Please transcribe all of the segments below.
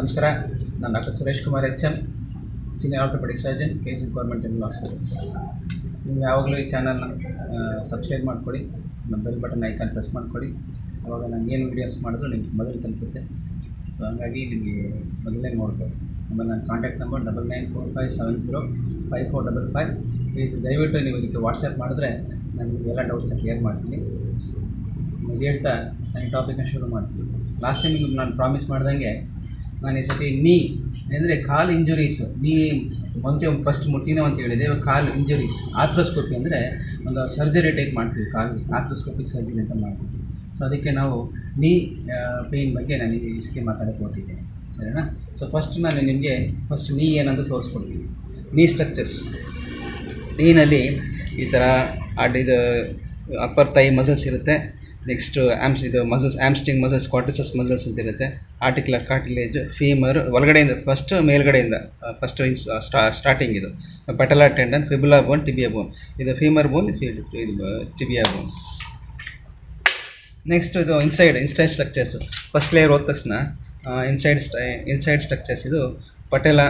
ನಮಸ್ಕಾರ ನಾನು doctor Suresh Kumar H M senior orthopaedic surgeon K G government general hospital ನೀವು ಯಾವಾಗಲೂ ಈ ಚಾನಲ್ನ ಸಬ್ಸ್ಕ್ರೈಬ್ ಮಾಡಿಕೊಡಿ ನಮ್ಮ ಬೆಲ್ ಬಟನ್ ಐಕಾನ್ ಪ್ರೆಸ್ ಮಾಡಿಕೊಡಿ ಅವಾಗ ನಾನು ಏನು ವೀಡಿಯೋಸ್ ಮಾಡಿದ್ರು ನಿಮ್ಗೆ ಮೊದಲು ತಲುಪುತ್ತೆ ಸೊ ಹಂಗಾಗಿ ನಿಮಗೆ ಮೊದಲೇ ನೋಡ್ಬೋದು ಆಮೇಲೆ ನನ್ನ contact number double nine four five seven zero five four double five ಇದು ದಯವಿಟ್ಟು ನೀವು ಇದಕ್ಕೆ ವಾಟ್ಸಪ್ ಮಾಡಿದ್ರೆ ನಾನು ನಿಮಗೆಲ್ಲ ಡೌಟ್ಸ್ನ ಕ್ಲಿಯರ್ ಮಾಡ್ತೀನಿ ಇದು ಹೇಳ್ತಾ ನಾನು ಟಾಪಿಕ್ನ ಶುರು ಮಾಡ್ತೀನಿ ಲಾಸ್ಟ್ ಟೈಮ್ ನಿಮ್ಗೆ ನಾನು ಪ್ರಾಮಿಸ್ ಮಾಡ್ದಂಗೆ ನಾನು ಈ ಸತಿ ನೀ ಅಂದರೆ ಕಾಲು ಇಂಜುರೀಸು ನೀ ಮುಂಚೆ ಫಸ್ಟ್ ಮುಟ್ಟಿನೋ ಅಂತ ಹೇಳಿದೆ ಇವಾಗ ಕಾಲು ಇಂಜುರೀಸ್ ಆಥ್ರೋಸ್ಕೋಪಿ ಅಂದರೆ ಒಂದು ಸರ್ಜರಿ ಟೈಪ್ ಮಾಡ್ತೀವಿ ಕಾಲಿಗೆ ಆಥ್ರೋಸ್ಕೋಪಿಕ್ ಸರ್ಜರಿ ಅಂತ ಮಾಡ್ತೀವಿ ಸೊ ಅದಕ್ಕೆ ನಾವು ನೀ ಪೇಯ್ನ್ ಬಗ್ಗೆ ನಾನು ಈ ಸತಿ ಮಾತಾಡೋಕ್ಕೆ ಹೊರಟಿದ್ದೇನೆ ಸರಿನಾ ಸೊ ಫಸ್ಟ್ ನಾನು ನಿಮಗೆ ಫಸ್ಟ್ ನೀ ಏನಂತ ತೋರಿಸ್ಕೊಡ್ತೀನಿ ನೀ ಸ್ಟ್ರಕ್ಚರ್ಸ್ ನೀನಲ್ಲಿ ಈ ಥರ ಅಡ್ ಇದು ಅಪ್ಪರ್ ತೈ ಮಸಲ್ಸ್ ಇರುತ್ತೆ ನೆಕ್ಸ್ಟ್ ಆಮ್ಸ್ ಇದು muscles hamstring muscles quadriceps muscles ಅಂತ ಇರುತ್ತೆ ಆರ್ಟಿಕ್ಯುಲರ್ ಕಾರ್ಟಿಲೇಜ್ ಫೀಮರ್ ಒಳಗಡೆಯಿಂದ ಫಸ್ಟ್ ಮೇಲ್ಗಡೆಯಿಂದ ಫಸ್ಟ್ ಇನ್ಸ್ ಸ್ಟಾರ್ಟಿಂಗ್ ಇದು ಪಟಲಾ ಟೆಂಡನ್ ಫಿಬುಲಾ ಬೋನ್ ಟಿಬಿಯಾ ಬೋನ್ ಇದು ಫೀಮರ್ ಬೋನ್ ಇದು ಇದು ಟಿಬಿಯಾ ಬೋನ್ ನೆಕ್ಸ್ಟ್ ಇದು inside inside structures first layer ಹೋದ ತಕ್ಷಣ ಇನ್ಸೈಡ್ ಇನ್ಸೈಡ್ ಸ್ಟ್ರಕ್ಚರ್ಸ್ ಇದು ಪಟೇಲ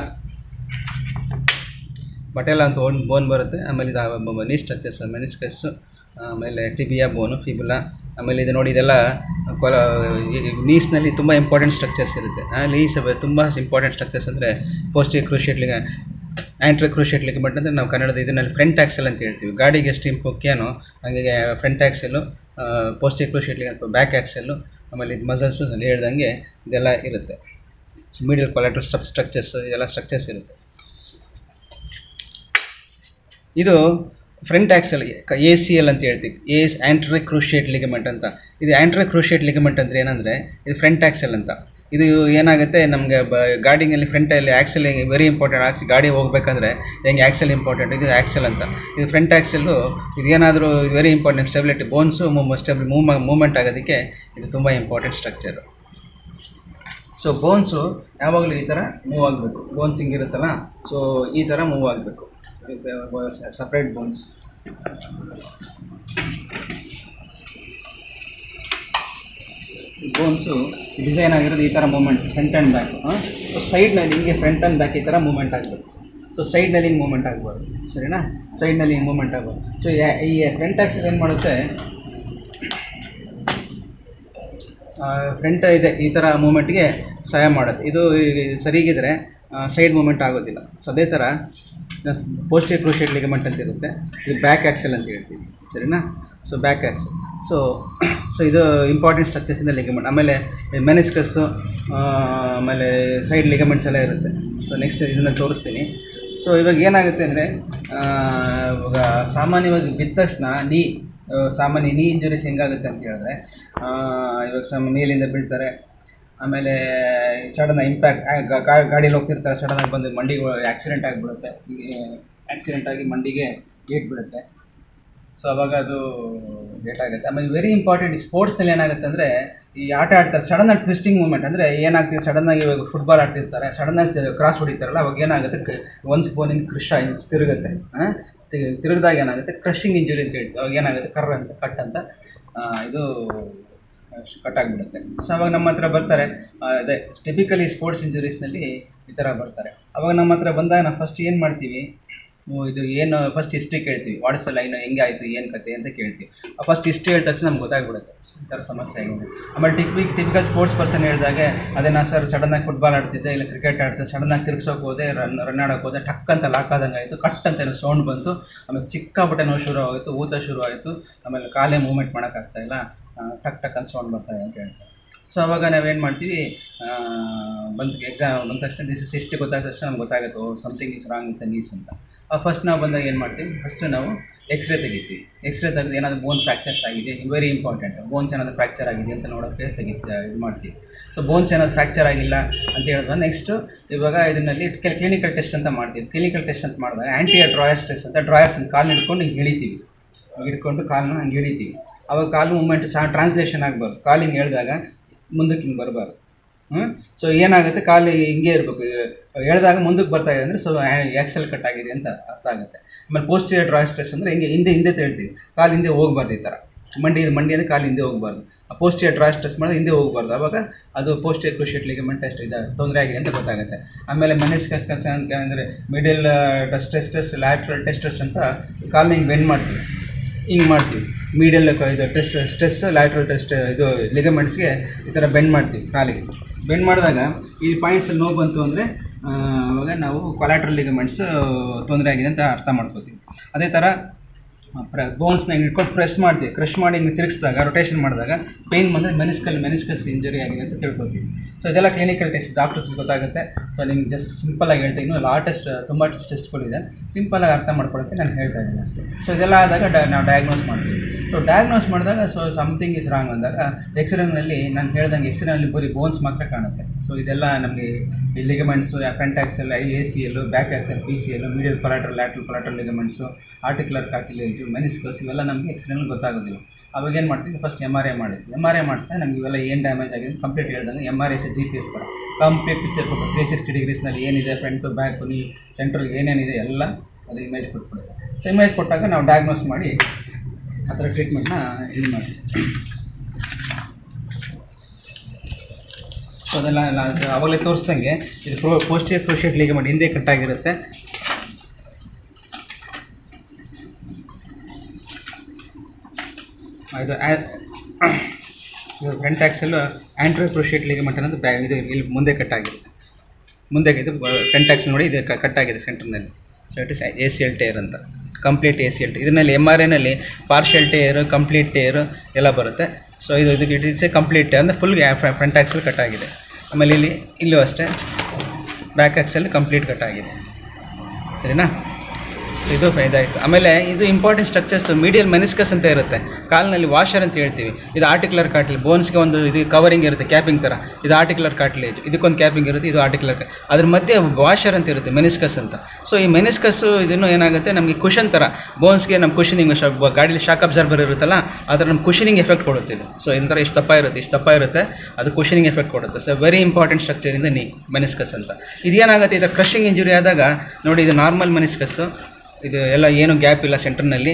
ಪಟೇಲ ಅಂತ ಒಂದು ಬೋನ್ ಬರುತ್ತೆ ಆಮೇಲೆ ಇದು ನೀ ಸ್ಟ್ರಕ್ಚರ್ಸ್ ಮೆನಿಸ್ಕಸ್ಸು ಆಮೇಲೆ ಟಿಬಿಯಾ ಬೋನು ಫಿಬುಲಾ ಆಮೇಲೆ ಇದು ನೋಡಿ ಇದೆಲ್ಲ ಕೊಲ ನೀಸ್ನಲ್ಲಿ ತುಂಬ ಇಂಪಾರ್ಟೆಂಟ್ ಸ್ಟ್ರಕ್ಚರ್ಸ್ ಇರುತ್ತೆ ಲೀಸ್ ತುಂಬ ಇಂಪಾರ್ಟೆಂಟ್ ಸ್ಟ್ರಕ್ಚರ್ಸ್ ಅಂದರೆ ಪೋಸ್ಟಿಕ್ ಕ್ರೂಷಿಯೇಟ್ ಲಿಗ ಆ್ಯಂಟ್ರಿ ಕ್ರೂಷಿಯೇಟ್ ಲಿಗಮೆಂಟ್ ಅಂದರೆ ನಾವು ಕನ್ನಡದ ಇದನ್ನಲ್ಲಿ ಫ್ರಂಟ್ ಆಕ್ಸೆಲ್ ಅಂತ ಹೇಳ್ತೀವಿ ಗಾಡಿಗೆ ಎಷ್ಟು ಮುಖ್ಯನೋ ಹಾಗೆ ಫ್ರಂಟ್ ಆಕ್ಸೆಲ್ಲು ಪೋಸ್ಟಿಕ್ ಕ್ರೂಷಿಯೇಟ್ ಲಿಗ ಬ್ಯಾಕ್ ಆಕ್ಸೆಲ್ಲು ಆಮೇಲೆ ಇದು ಮಸಲ್ಸು ಅಲ್ಲಿ ಹೇಳ್ದಂಗೆ ಇದೆಲ್ಲ ಇರುತ್ತೆ so medial collateral sub structures ಇದೆಲ್ಲ ಸ್ಟ್ರಕ್ಚರ್ಸ್ ಇರುತ್ತೆ ಇದು front axle A C L ಅಂತ ಹೇಳ್ತೀವಿ ಎ ಆ್ಯಂಟ್ರಿ ಕ್ರೂಷಿಯೇಟ್ ಲಿಗಮೆಂಟ್ ಅಂತ ಇದು ಆ್ಯಂಟ್ರಿ ಕ್ರೂಷಿಯೇಟ್ ಲಿಗಮೆಂಟ್ ಅಂದರೆ ಏನಂದರೆ ಇದು ಫ್ರಂಟ್ ಆಕ್ಸೆಲ್ ಅಂತ ಇದು ಏನಾಗುತ್ತೆ ನಮಗೆ ಬ ಗಾಡಿನಲ್ಲಿ ಫ್ರಂಟಲ್ಲಿ ಆಕ್ಸೆಲ್ ವೆರಿ ಇಂಪಾರ್ಟೆಂಟ್ ಆಕ್ಸ್ ಗಾಡಿ ಹೋಗ್ಬೇಕಂದ್ರೆ ಹೆಂಗೆ ಆಕ್ಸೆಲ್ ಇಂಪಾರ್ಟೆಂಟ್ ಇದು ಆಕ್ಸೆಲ್ ಅಂತ ಇದು ಫ್ರಂಟ್ ಆಕ್ಸೆಲ್ಲು ಇದು ಏನಾದರೂ ಇದು ವೆರಿ ಇಂಪಾರ್ಟೆಂಟ್ ಸ್ಟೆಬಿಲಿಟಿ ಬೋನ್ಸು ಸ್ಟೆಬ್ ಮೂವ್ ಮೂವ್ಮೆಂಟ್ ಆಗೋದಕ್ಕೆ ಇದು ತುಂಬ ಇಂಪಾರ್ಟೆಂಟ್ ಸ್ಟ್ರಕ್ಚರು ಸೊ ಬೋನ್ಸು ಯಾವಾಗಲೂ ಈ ಥರ ಮೂವ್ ಆಗಬೇಕು ಬೋನ್ಸ್ ಹಿಂಗಿರುತ್ತಲ್ಲ ಸೊ ಈ ಥರ ಮೂವ್ ಆಗಬೇಕು ಸಪ್ರೇಟ್ ಬೋನ್ಸ್ ಬೋನ್ಸು ಡಿಸೈನ್ ಆಗಿರೋದು ಈ ಥರ movements front and back so ಸೈಡ್ನಲ್ಲಿ ಹಿಂಗೆ ಫ್ರಂಟ್ ಆ್ಯಂಡ್ ಬ್ಯಾಕ್ ಈ ಥರ ಮೂಮೆಂಟ್ ಆಗಬೇಕು ಸೊ ಸೈಡ್ನಲ್ಲಿ ಹಿಂಗೆ ಮೂಮೆಂಟ್ ಆಗ್ಬಾರ್ದು ಸರಿನಾ ಸೈಡ್ನಲ್ಲಿ ಹಿಂಗೆ ಮೂಮೆಂಟ್ ಆಗ್ಬಾರ್ದು ಸೊ ಈ ಫ್ರಂಟ್ ಆಕ್ಸಲ್ ಏನು ಮಾಡುತ್ತೆ ಫ್ರಂಟ್ ಇದೆ ಈ ಥರ ಮೂಮೆಂಟ್ಗೆ ಸಹಾಯ ಮಾಡುತ್ತೆ ಇದು ಸರಿಗಿದ್ರೆ ಸೈಡ್ ಮೂಮೆಂಟ್ ಆಗೋದಿಲ್ಲ ಸೊ ಅದೇ ಥರ ಪೋಸ್ಟಿಯರ್ ಕ್ರೂಷಿಯೇಟ್ ಲಿಗಮೆಂಟ್ ಅಂತ ಇರುತ್ತೆ ಇದು ಬ್ಯಾಕ್ ಆ್ಯಕ್ಸೆಲ್ ಅಂತ ಹೇಳ್ತೀವಿ ಸರಿನಾ so back axle so so ಇದು ಇಂಪಾರ್ಟೆಂಟ್ ಸ್ಟ್ರಕ್ಚರ್ಸಿಂದ ಲಿಗಮೆಂಟ್ ಆಮೇಲೆ ಮೆನಿಸ್ಕಸ್ಸು ಆಮೇಲೆ ಸೈಡ್ ಲಿಗಮೆಂಟ್ಸ್ ಎಲ್ಲ ಇರುತ್ತೆ ಸೊ ನೆಕ್ಸ್ಟ್ ಇದನ್ನು ತೋರಿಸ್ತೀನಿ ಸೊ ಇವಾಗ ಏನಾಗುತ್ತೆ ಅಂದರೆ ಇವಾಗ ಸಾಮಾನ್ಯವಾಗಿ ಬಿದ್ದ ತಕ್ಷಣ ನೀ ಸಾಮಾನ್ಯ ನೀ ಇಂಜುರೀಸ್ ಹೆಂಗಾಗುತ್ತೆ ಅಂತ ಹೇಳಿದ್ರೆ ಇವಾಗ ಸಮ ಮೇಲಿಂದ ಬೀಳ್ತಾರೆ ಆಮೇಲೆ ಸಡನ್ ಇಂಪ್ಯಾಕ್ಟ್ ಗಾಡೀಲಿ ಹೋಗ್ತಿರ್ತಾರೆ ಸಡನ್ನಾಗಿ ಬಂದು ಮಂಡಿಗೆ ಆಕ್ಸಿಡೆಂಟ್ ಆಗಿಬಿಡುತ್ತೆ ಆಕ್ಸಿಡೆಂಟ್ ಆಗಿ ಮಂಡಿಗೆ ಏಟ್ ಬೀಳುತ್ತೆ ಸೊ ಅವಾಗ ಅದು ಲೇಟ್ ಆಗುತ್ತೆ ಆಮೇಲೆ ವೆರಿ ಇಂಪಾರ್ಟೆಂಟ್ ಈ ಸ್ಪೋರ್ಟ್ಸ್ನಲ್ಲಿ ಏನಾಗುತ್ತೆ ಅಂದರೆ ಈ ಆಟ ಆಡ್ತಾರೆ ಸಡನ್ನಾಗಿ ಟ್ವಿಸ್ಟಿಂಗ್ ಮೂಮೆಂಟ್ ಅಂದರೆ ಏನಾಗ್ತಿದೆ ಸಡನ್ನಾಗಿ ಇವಾಗ ಫುಟ್ಬಾಲ್ ಆಡ್ತಿರ್ತಾರೆ ಸಡನ್ನಾಗಿ ಕ್ರಾಸ್ ಹೊಡಿತಾರಲ್ಲ ಅವಾಗ ಏನಾಗುತ್ತೆ ಒಂದು ಸ್ಪೋನಿಂದ ಕೃಷ ತಿರುಗುತ್ತೆ ತಿರುಗಿದಾಗ ಏನಾಗುತ್ತೆ ಕ್ರಶಿಂಗ್ ಇಂಜುರಿ ಅಂತ ಹೇಳ್ತೀವಿ ಅವಾಗ ಏನಾಗುತ್ತೆ ಕರ್ರ ಅಂತ ಕಟ್ ಅಂತ ಇದು ಕಟ್ ಆಗಿಬಿಡುತ್ತೆ ಸೊ ಅವಾಗ ನಮ್ಮ ಹತ್ರ ಬರ್ತಾರೆ ಅದೇ ಟಿಪಿಕಲಿ ಸ್ಪೋರ್ಟ್ಸ್ ಇಂಜುರೀಸ್ನಲ್ಲಿ ಈ ಥರ ಬರ್ತಾರೆ ಅವಾಗ ನಮ್ಮ ಹತ್ರ ಬಂದಾಗ ನಾವು ಫಸ್ಟ್ ಏನು ಮಾಡ್ತೀವಿ ಇದು ಏನು ಫಸ್ಟ್ ಹಿಸ್ಟ್ರಿ ಕೇಳ್ತೀವಿ ವಾಟ್ಸ್ ಲೈನ್ ಹೆಂಗೆ ಆಯಿತು ಏನು ಕತೆ ಅಂತ ಕೇಳ್ತೀವಿ ಫಸ್ಟ್ ಹಿಸ್ಟ್ರಿ ಹೇಳಿದ ತಕ್ಷಣ ನಮ್ಗೆ ಗೊತ್ತಾಗ್ಬಿಡುತ್ತೆ ಈ ಥರ ಸಮಸ್ಯೆ ಆಗಿದೆ ಆಮೇಲೆ ಟಿಪಿಕ್ ಟಿಪಿಕಲ್ ಸ್ಪೋರ್ಟ್ಸ್ ಪರ್ಸನ್ ಹೇಳಿದಾಗೆ ಅದೇ ನಾ ಸರ್ ಸಡನ್ನಾಗಿ ಫುಟ್ಬಾಲ್ ಆಡ್ತಿದ್ದೆ ಇಲ್ಲ ಕ್ರಿಕೆಟ್ ಆಡ್ತಿದ್ದೆ ಸಡನ್ನಾಗಿ ತಿರ್ಗ್ಸೋಕೆ ಹೋದೆ ರನ್ ರನ್ ಆಡೋಕೆ ಹೋದೆ ಟಕ್ ಅಂತ ಲಾಕ್ ಆದಂಗೆ ಆಯಿತು ಕಟ್ ಅಂತ ಏನೋ ಸೌಂಡ್ ಬಂತು ಆಮೇಲೆ ಸಿಕ್ಕಾಪಟ್ಟೆ ನೋವು ಶುರು ಆಯಿತು ಊತ ಶುರು ಆಯಿತು ಆಮೇಲೆ ಕಾಲೇ ಮೂವ್ಮೆಂಟ್ ಮಾಡೋಕ್ಕಾಗ್ತಾ ಇಲ್ಲ ಟಕ್ ಟಕ್ ಅಂತ ಸೌಂಡ್ ಬರ್ತಾರೆ ಅಂತ ಹೇಳ್ತಾರೆ ಸೊ ಅವಾಗ ನಾವೇನು ಮಾಡ್ತೀವಿ ಬಂದು ಎಕ್ಸಾಮ್ ಬಂದ ತಕ್ಷಣ ದಿಸ್ ಇಸ್ ಎಷ್ಟು ಗೊತ್ತಾದ ತಕ್ಷಣ ನಮ್ಗೆ ಗೊತ್ತಾಗುತ್ತೆ oh something is wrong with knees ಅಂತ ಫಸ್ಟ್ ನಾವು ಬಂದಾಗ ಏನು ಮಾಡ್ತೀವಿ ಫಸ್ಟ್ ನಾವು ಎಕ್ಸ್ರೇ ತೆಗಿತೀವಿ ಎಕ್ಸ್ರೇ ತೆಗೆದು ಏನಾದರೂ ಬೋನ್ ಫ್ರ್ಯಾಕ್ಚರ್ಸ್ ಆಗಿದೆ ವೆರಿ ಇಂಪಾರ್ಟೆಂಟ್ ಬೋನ್ಸ್ ಏನಾದರೂ ಫ್ರ್ಯಾಕ್ಚರ್ ಆಗಿದೆ ಅಂತ ನೋಡೋಕ್ಕೆ ತೆಗಿತೀವಿ ಇದು ಮಾಡ್ತೀವಿ ಸೊ ಬೋನ್ಸ್ ಏನಾದರೂ ಫ್ರ್ಯಾಕ್ಚರ್ ಆಗಿಲ್ಲ ಅಂತ ಹೇಳಿದ್ರೆ ನೆಕ್ಸ್ಟು ಇವಾಗ ಇದನ್ನಲ್ಲಿ ಕ್ಲಿನಿಕಲ್ ಟೆಸ್ಟ್ ಅಂತ ಮಾಡ್ತೀವಿ ಕ್ಲಿನಿಕಲ್ ಟೆಸ್ಟ್ ಅಂತ ಮಾಡಿದಾಗ ಆ್ಯಂಟಿಯರ್ ಡ್ರಾಯರ್ಸ್ ಟೆಸ್ಟ್ ಅಂತ ಡ್ರಾಯರ್ಸ್ ಕಾಲು ಹಿಡ್ಕೊಂಡು ಹಿಂಗೆ ಇಳಿತೀವಿ ಹಿಡ್ಕೊಂಡು ಕಾಲನ್ನ ಹಂಗೆ ಇಳಿತೀವಿ ಅವಾಗ ಕಾಲು ಮೂಮೆಂಟ್ ಸಹ ಟ್ರಾನ್ಸ್ಲೇಷನ್ ಆಗಬಾರ್ದು ಕಾಲು ಹಿಂಗೆ ಹೇಳಿದಾಗ ಮುಂದಕ್ಕೆ ಹಿಂಗೆ ಬರಬಾರ್ದು ಹ್ಞೂ ಸೊ ಏನಾಗುತ್ತೆ ಕಾಲು ಹಿಂಗೆ ಇರಬೇಕು ಎಳೆದಾಗ ಮುಂದಕ್ಕೆ ಬರ್ತಾ ಇದೆ ಅಂದರೆ ಸೊ ಎಕ್ಸೆಲ್ ಕಟ್ ಆಗಿದೆ ಅಂತ ಅರ್ಥ ಆಗುತ್ತೆ ಆಮೇಲೆ ಪೋಸ್ಟಿಯರ್ ಡ್ರಾಯ್ ಸ್ಟ್ರೆಸ್ ಅಂದರೆ ಹಿಂಗೆ ಹಿಂದೆ ಹಿಂದೆ ತೇಳ್ತೀವಿ ಕಾಲು ಹಿಂದೆ ಹೋಗ್ಬಾರ್ದು ಈ ಥರ ಮಂಡಿ ಇದು ಮಂಡಿ ಅಂದರೆ ಕಾಲು ಹಿಂದೆ ಹೋಗಬಾರ್ದು ಆ ಪೋಸ್ಟಿಯರ್ ಡ್ರಾ ಸ್ಟ್ರೆಸ್ ಮಾಡಿದ್ರೆ ಹಿಂದೆ ಹೋಗಬಾರ್ದು ಆವಾಗ ಅದು ಪೋಸ್ಟಿಯರ್ ಕ್ರೂಷಿಯೇಟ್ ಲಿಗಮೆಂಟ್ ಅಷ್ಟು ಇದು ತೊಂದರೆ ಆಗಿದೆ ಅಂತ ಗೊತ್ತಾಗುತ್ತೆ ಆಮೇಲೆ ಮೆನಿಸ್ಕಸ್ ಕಸ್ ಅಂತ ಅಂದರೆ ಮಿಡಲ್ ಟೆಸ್ಟೆಸ್ಟಸ್ ಲ್ಯಾಟ್ರಲ್ ಟೆಸ್ಟಸ್ ಅಂತ ಕಾಲನ್ನ ಹಿಂಗೆ ಬೆಂಡ್ ಮಾಡ್ತೀವಿ ಹಿಂಗೆ ಮಾಡ್ತೀವಿ ಮೀಡಿಯಲ್ ಇದು ಟೆಸ್ಟ್ ಸ್ಟ್ರೆಸ್ ಲ್ಯಾಟ್ರಲ್ ಟೆಸ್ಟ್ ಇದು ಲಿಗಮೆಂಟ್ಸ್ಗೆ ಈ ಥರ ಬೆಂಡ್ ಮಾಡ್ತೀವಿ ಕಾಲಿಗೆ ಬೆಂಡ್ ಮಾಡಿದಾಗ ಈ ಪಾಯಿಂಟ್ಸಲ್ಲಿ ನೋವು ಬಂತು ಅಂದರೆ ಅವಾಗ ನಾವು ಕೊಲಾಟ್ರಲ್ ಲಿಗಮೆಂಟ್ಸ್ ತೊಂದರೆ ಆಗಿದೆ ಅಂತ ಅರ್ಥ ಮಾಡ್ಕೋತೀವಿ ಅದೇ ಥರ ಪ್ರ ಬೋನ್ಸ್ನ ಹಿಂಗೆ ಇಟ್ಕೊಂಡು ಪ್ರೆಸ್ ಮಾಡ್ತೀವಿ ಕ್ರಶ್ ಮಾಡಿ ಹಿಂಗೆ ತಿರುಗಿಸಿದಾಗ ರೊಟೇಷನ್ ಮಾಡಿದಾಗ ಪೇಯ್ನ್ ಬಂದರೆ ಮೆನಿಸ್ಕಲ್ ಮೆನಿಸ್ಕಸ್ ಇಂಜರಿ ಆಗಿದೆ ಅಂತ ತಿಳ್ಕೊತೀವಿ ಸೊ ಇದೆಲ್ಲ ಕ್ಲಿನಿಕಲ್ ಟೆಸ್ಟ್ ಡಾಕ್ಟರ್ಸ್ಗೆ ಗೊತ್ತಾಗುತ್ತೆ ಸೊ ನಿಮ್ಗೆ ಜಸ್ಟ್ ಸಿಂಪಲಾಗಿ ಹೇಳ್ತೀನಿ ಇನ್ನೂ ಲಾ ಟೆಸ್ಟ್ ತುಂಬ ಟೆಸ್ಟ್ಗಳಿದೆ ಸಿಂಪಲಾಗಿ ಅರ್ಥ ಮಾಡ್ಕೊಳ್ಳೋಕ್ಕೆ ನಾನು ಹೇಳ್ತಾ ಇದ್ದೀನಿ ಅಷ್ಟೇ ಸೊ ಇದೆಲ್ಲ ಆದಾಗ ಡ ನಾವು ಡಯಾಗ್ನೋಸ್ ಮಾಡ್ತೀವಿ ಸೊ ಡಯಾಗ್ನೋಸ್ ಮಾಡಿದಾಗ ಸೊ ಸಮಥಿಂಗ್ ಇಸ್ ರಾಂಗ್ ಅಂದಾಗ ಎಕ್ಸ್ರೇನಲ್ಲಿ ನಾನು ಹೇಳ್ದಂಗೆ ಎಕ್ಸ್ರೇನಲ್ಲಿ ಬರೀ ಬೋನ್ಸ್ ಮಾತ್ರ ಕಾಣುತ್ತೆ ಸೊ ಇದೆಲ್ಲ ನಮಗೆ ಈ ligaments front axle I A C L back axle P C L medial collateral lateral collateral ligaments articular cartilage meniscus ಇವೆಲ್ಲ ನಮಗೆ ಎಕ್ಸ್ರೇನಲ್ಲಿ ಗೊತ್ತಾಗೋದಿಲ್ಲ ಅವಾಗ ಏನು ಮಾಡ್ತೀವಿ ಫಸ್ಟ್ ಎಮ್ ಆರ್ ಐ ಮಾಡಿಸ್ತೀವಿ ಎಮ್ ಆರ್ ಐ ಮಾಡಿಸಿದಾಗ ನಮಗೆ ಇವೆಲ್ಲ ಏನು ಡ್ಯಾಮೇಜ್ ಆಗಿದೆ ಕಂಪ್ಲೀಟ್ ಹೇಳ್ದಂಗೆ M R I G P S ಥರ ಕಂಪ್ಲೀಟ್ ಪಿಕ್ಚರ್ ಕೊಟ್ಟು ತ್ರೀ ಸಿಕ್ಸ್ಟಿ ಡಿಗ್ರೀಸ್ನಲ್ಲಿ ಏನಿದೆ ಫ್ರಂಟು ಬ್ಯಾಕು ನೀ ಸೆಂಟ್ರಲ್ ಏನೇನಿದೆ ಎಲ್ಲ ಅದು ಇಮೇಜ್ ಕೊಟ್ಬಿಡುತ್ತೆ ಸೊ ಇಮೇಜ್ ಕೊಟ್ಟಾಗ ನಾವು ಡಯಾಗ್ನೋಸ್ ಮಾಡಿ ಆ ಥರ ಟ್ರೀಟ್ಮೆಂಟ್ನ ಇದು ಮಾಡ್ತೀವಿ ಸೊ ಅದೆಲ್ಲ ಎಲ್ಲ ಅವಾಗಲೇ ತೋರಿಸ್ದಂಗೆ ಇದು ಪ್ರೋ ಪೋಸ್ಟಿಯರ್ ಕ್ರೋಶಿಯೇಟ್ ಲಿಗಮೆಂಟ್ ಹಿಂದೆ ಕಟ್ಟಾಗಿರುತ್ತೆ ಇದು ಆ- ಇದು front axle anterior cruciate ligament ಅನ್ನೋದು ಬ್ಯಾ ಇದು ಇಲ್ಲಿ ಮುಂದೆ ಕಟ್ಟಾಗಿರುತ್ತೆ ಮುಂದೆ ಇದು ಫ್ರಂಟ್ ಆಕ್ಸೆಲ್ ನೋಡಿ ಇದು ಕ- ಕಟ್ಟಾಗಿದೆ ಸೆಂಟರ್ನಲ್ಲಿ so it is A C L tear ಅಂತ complete A C L T ಇದರಲ್ಲಿ ಎಮ್ ಆರ್ ಐನಲ್ಲಿ ಪಾರ್ಷಿಯಲ್ ಟೇರು ಕಂಪ್ಲೀಟ್ ಟೇರು ಎಲ್ಲ ಬರುತ್ತೆ ಸೊ ಇದು ಇದು ಇಟ್ ಇಸ್ ಎ ಕಂಪ್ಲೀಟ್ ಅಂದರೆ ಫುಲ್ ಫ್ರಂಟ್ ಆಕ್ಸೆಲ್ ಕಟ್ಟಾಗಿದೆ ಆಮೇಲೆ ಇಲ್ಲಿ ಇಲ್ಲೂ ಅಷ್ಟೇ ಬ್ಯಾಕ್ ಆಕ್ಸೆಲ್ ಕಂಪ್ಲೀಟ್ ಕಟ್ಟಾಗಿದೆ ಸರಿನಾ ಸೊ ಇದು ಇದಾಯಿತು ಆಮೇಲೆ ಇದು ಇಂಪಾರ್ಟೆಂಟ್ ಸ್ಟ್ರಕ್ಚರ್ಸ್ ಮೀಡಿಯಲ್ ಮೆನಿಸ್ಕಸ್ ಅಂತ ಇರುತ್ತೆ ಕಾಲಿನಲ್ಲಿ ವಾಷರ್ ಅಂತ ಹೇಳ್ತೀವಿ ಇದು ಆರ್ಟಿಕ್ಯುಲರ್ ಕಾರ್ಟಿಲೇಜ್ ಬೋನ್ಸ್ಗೆ ಒಂದು ಇದು ಕವರಿಂಗ್ ಇರುತ್ತೆ ಕ್ಯಾಪಿಂಗ್ ಥರ ಇದು ಆರ್ಟಿಕ್ಯುಲರ್ ಕಾರ್ಟಿಲೇಜ್ ಇದಕ್ಕೊಂದು ಕ್ಯಾಪಿಂಗ್ ಇರುತ್ತೆ ಇದು ಆರ್ಟಿಕ್ಯುಲರ್ ಅದ್ರ ಮಧ್ಯೆ ವಾಷರ್ ಅಂತ ಇರುತ್ತೆ ಮೆನಿಸ್ಕಸ್ ಅಂತ ಸೊ ಈ ಮೆನಿಸ್ಕಸ್ಸು ಇದನ್ನು ಏನಾಗುತ್ತೆ ನಮಗೆ ಕುಷನ್ ಥರ ಬೋನ್ಸ್ಗೆ ನಮ್ಮ ಕುಷನಿಂಗ್ ಗಾಡೀಲಿ ಶಾಕ್ ಅಬ್ಸರ್ಬರ್ ಇರುತ್ತಲ್ಲ ಅದರ ನಮ್ಮ ಕುಷನಿಂಗ್ ಎಫೆಕ್ಟ್ ಕೊಡುತ್ತೆ ಇದು ಸೊ ಇದರ ಇಷ್ಟು ದಪ್ಪ ಇರುತ್ತೆ ಇಷ್ಟು ದಪ್ಪ ಇರುತ್ತೆ ಅದು ಕುಷನಿಂಗ್ ಎಫೆಕ್ಟ್ ಕೊಡುತ್ತೆ ಸೊ ವೆರಿ ಇಂಪಾರ್ಟೆಂಟ್ ಸ್ಟ್ರಕ್ಚರ್ ಇಂದ ನೀ ಮೆನಿಸ್ಕಸ್ ಅಂತ ಇದೇನಾಗುತ್ತೆ ಇದು ಕ್ರಶಿಂಗ್ ಇಂಜುರಿ ಆದಾಗ ನೋಡಿ ಇದು ನಾರ್ಮಲ್ ಮೆನಿಸ್ಕಸ್ಸು ಇದು ಎಲ್ಲ ಏನು ಗ್ಯಾಪ್ ಇಲ್ಲ ಸೆಂಟರ್ನಲ್ಲಿ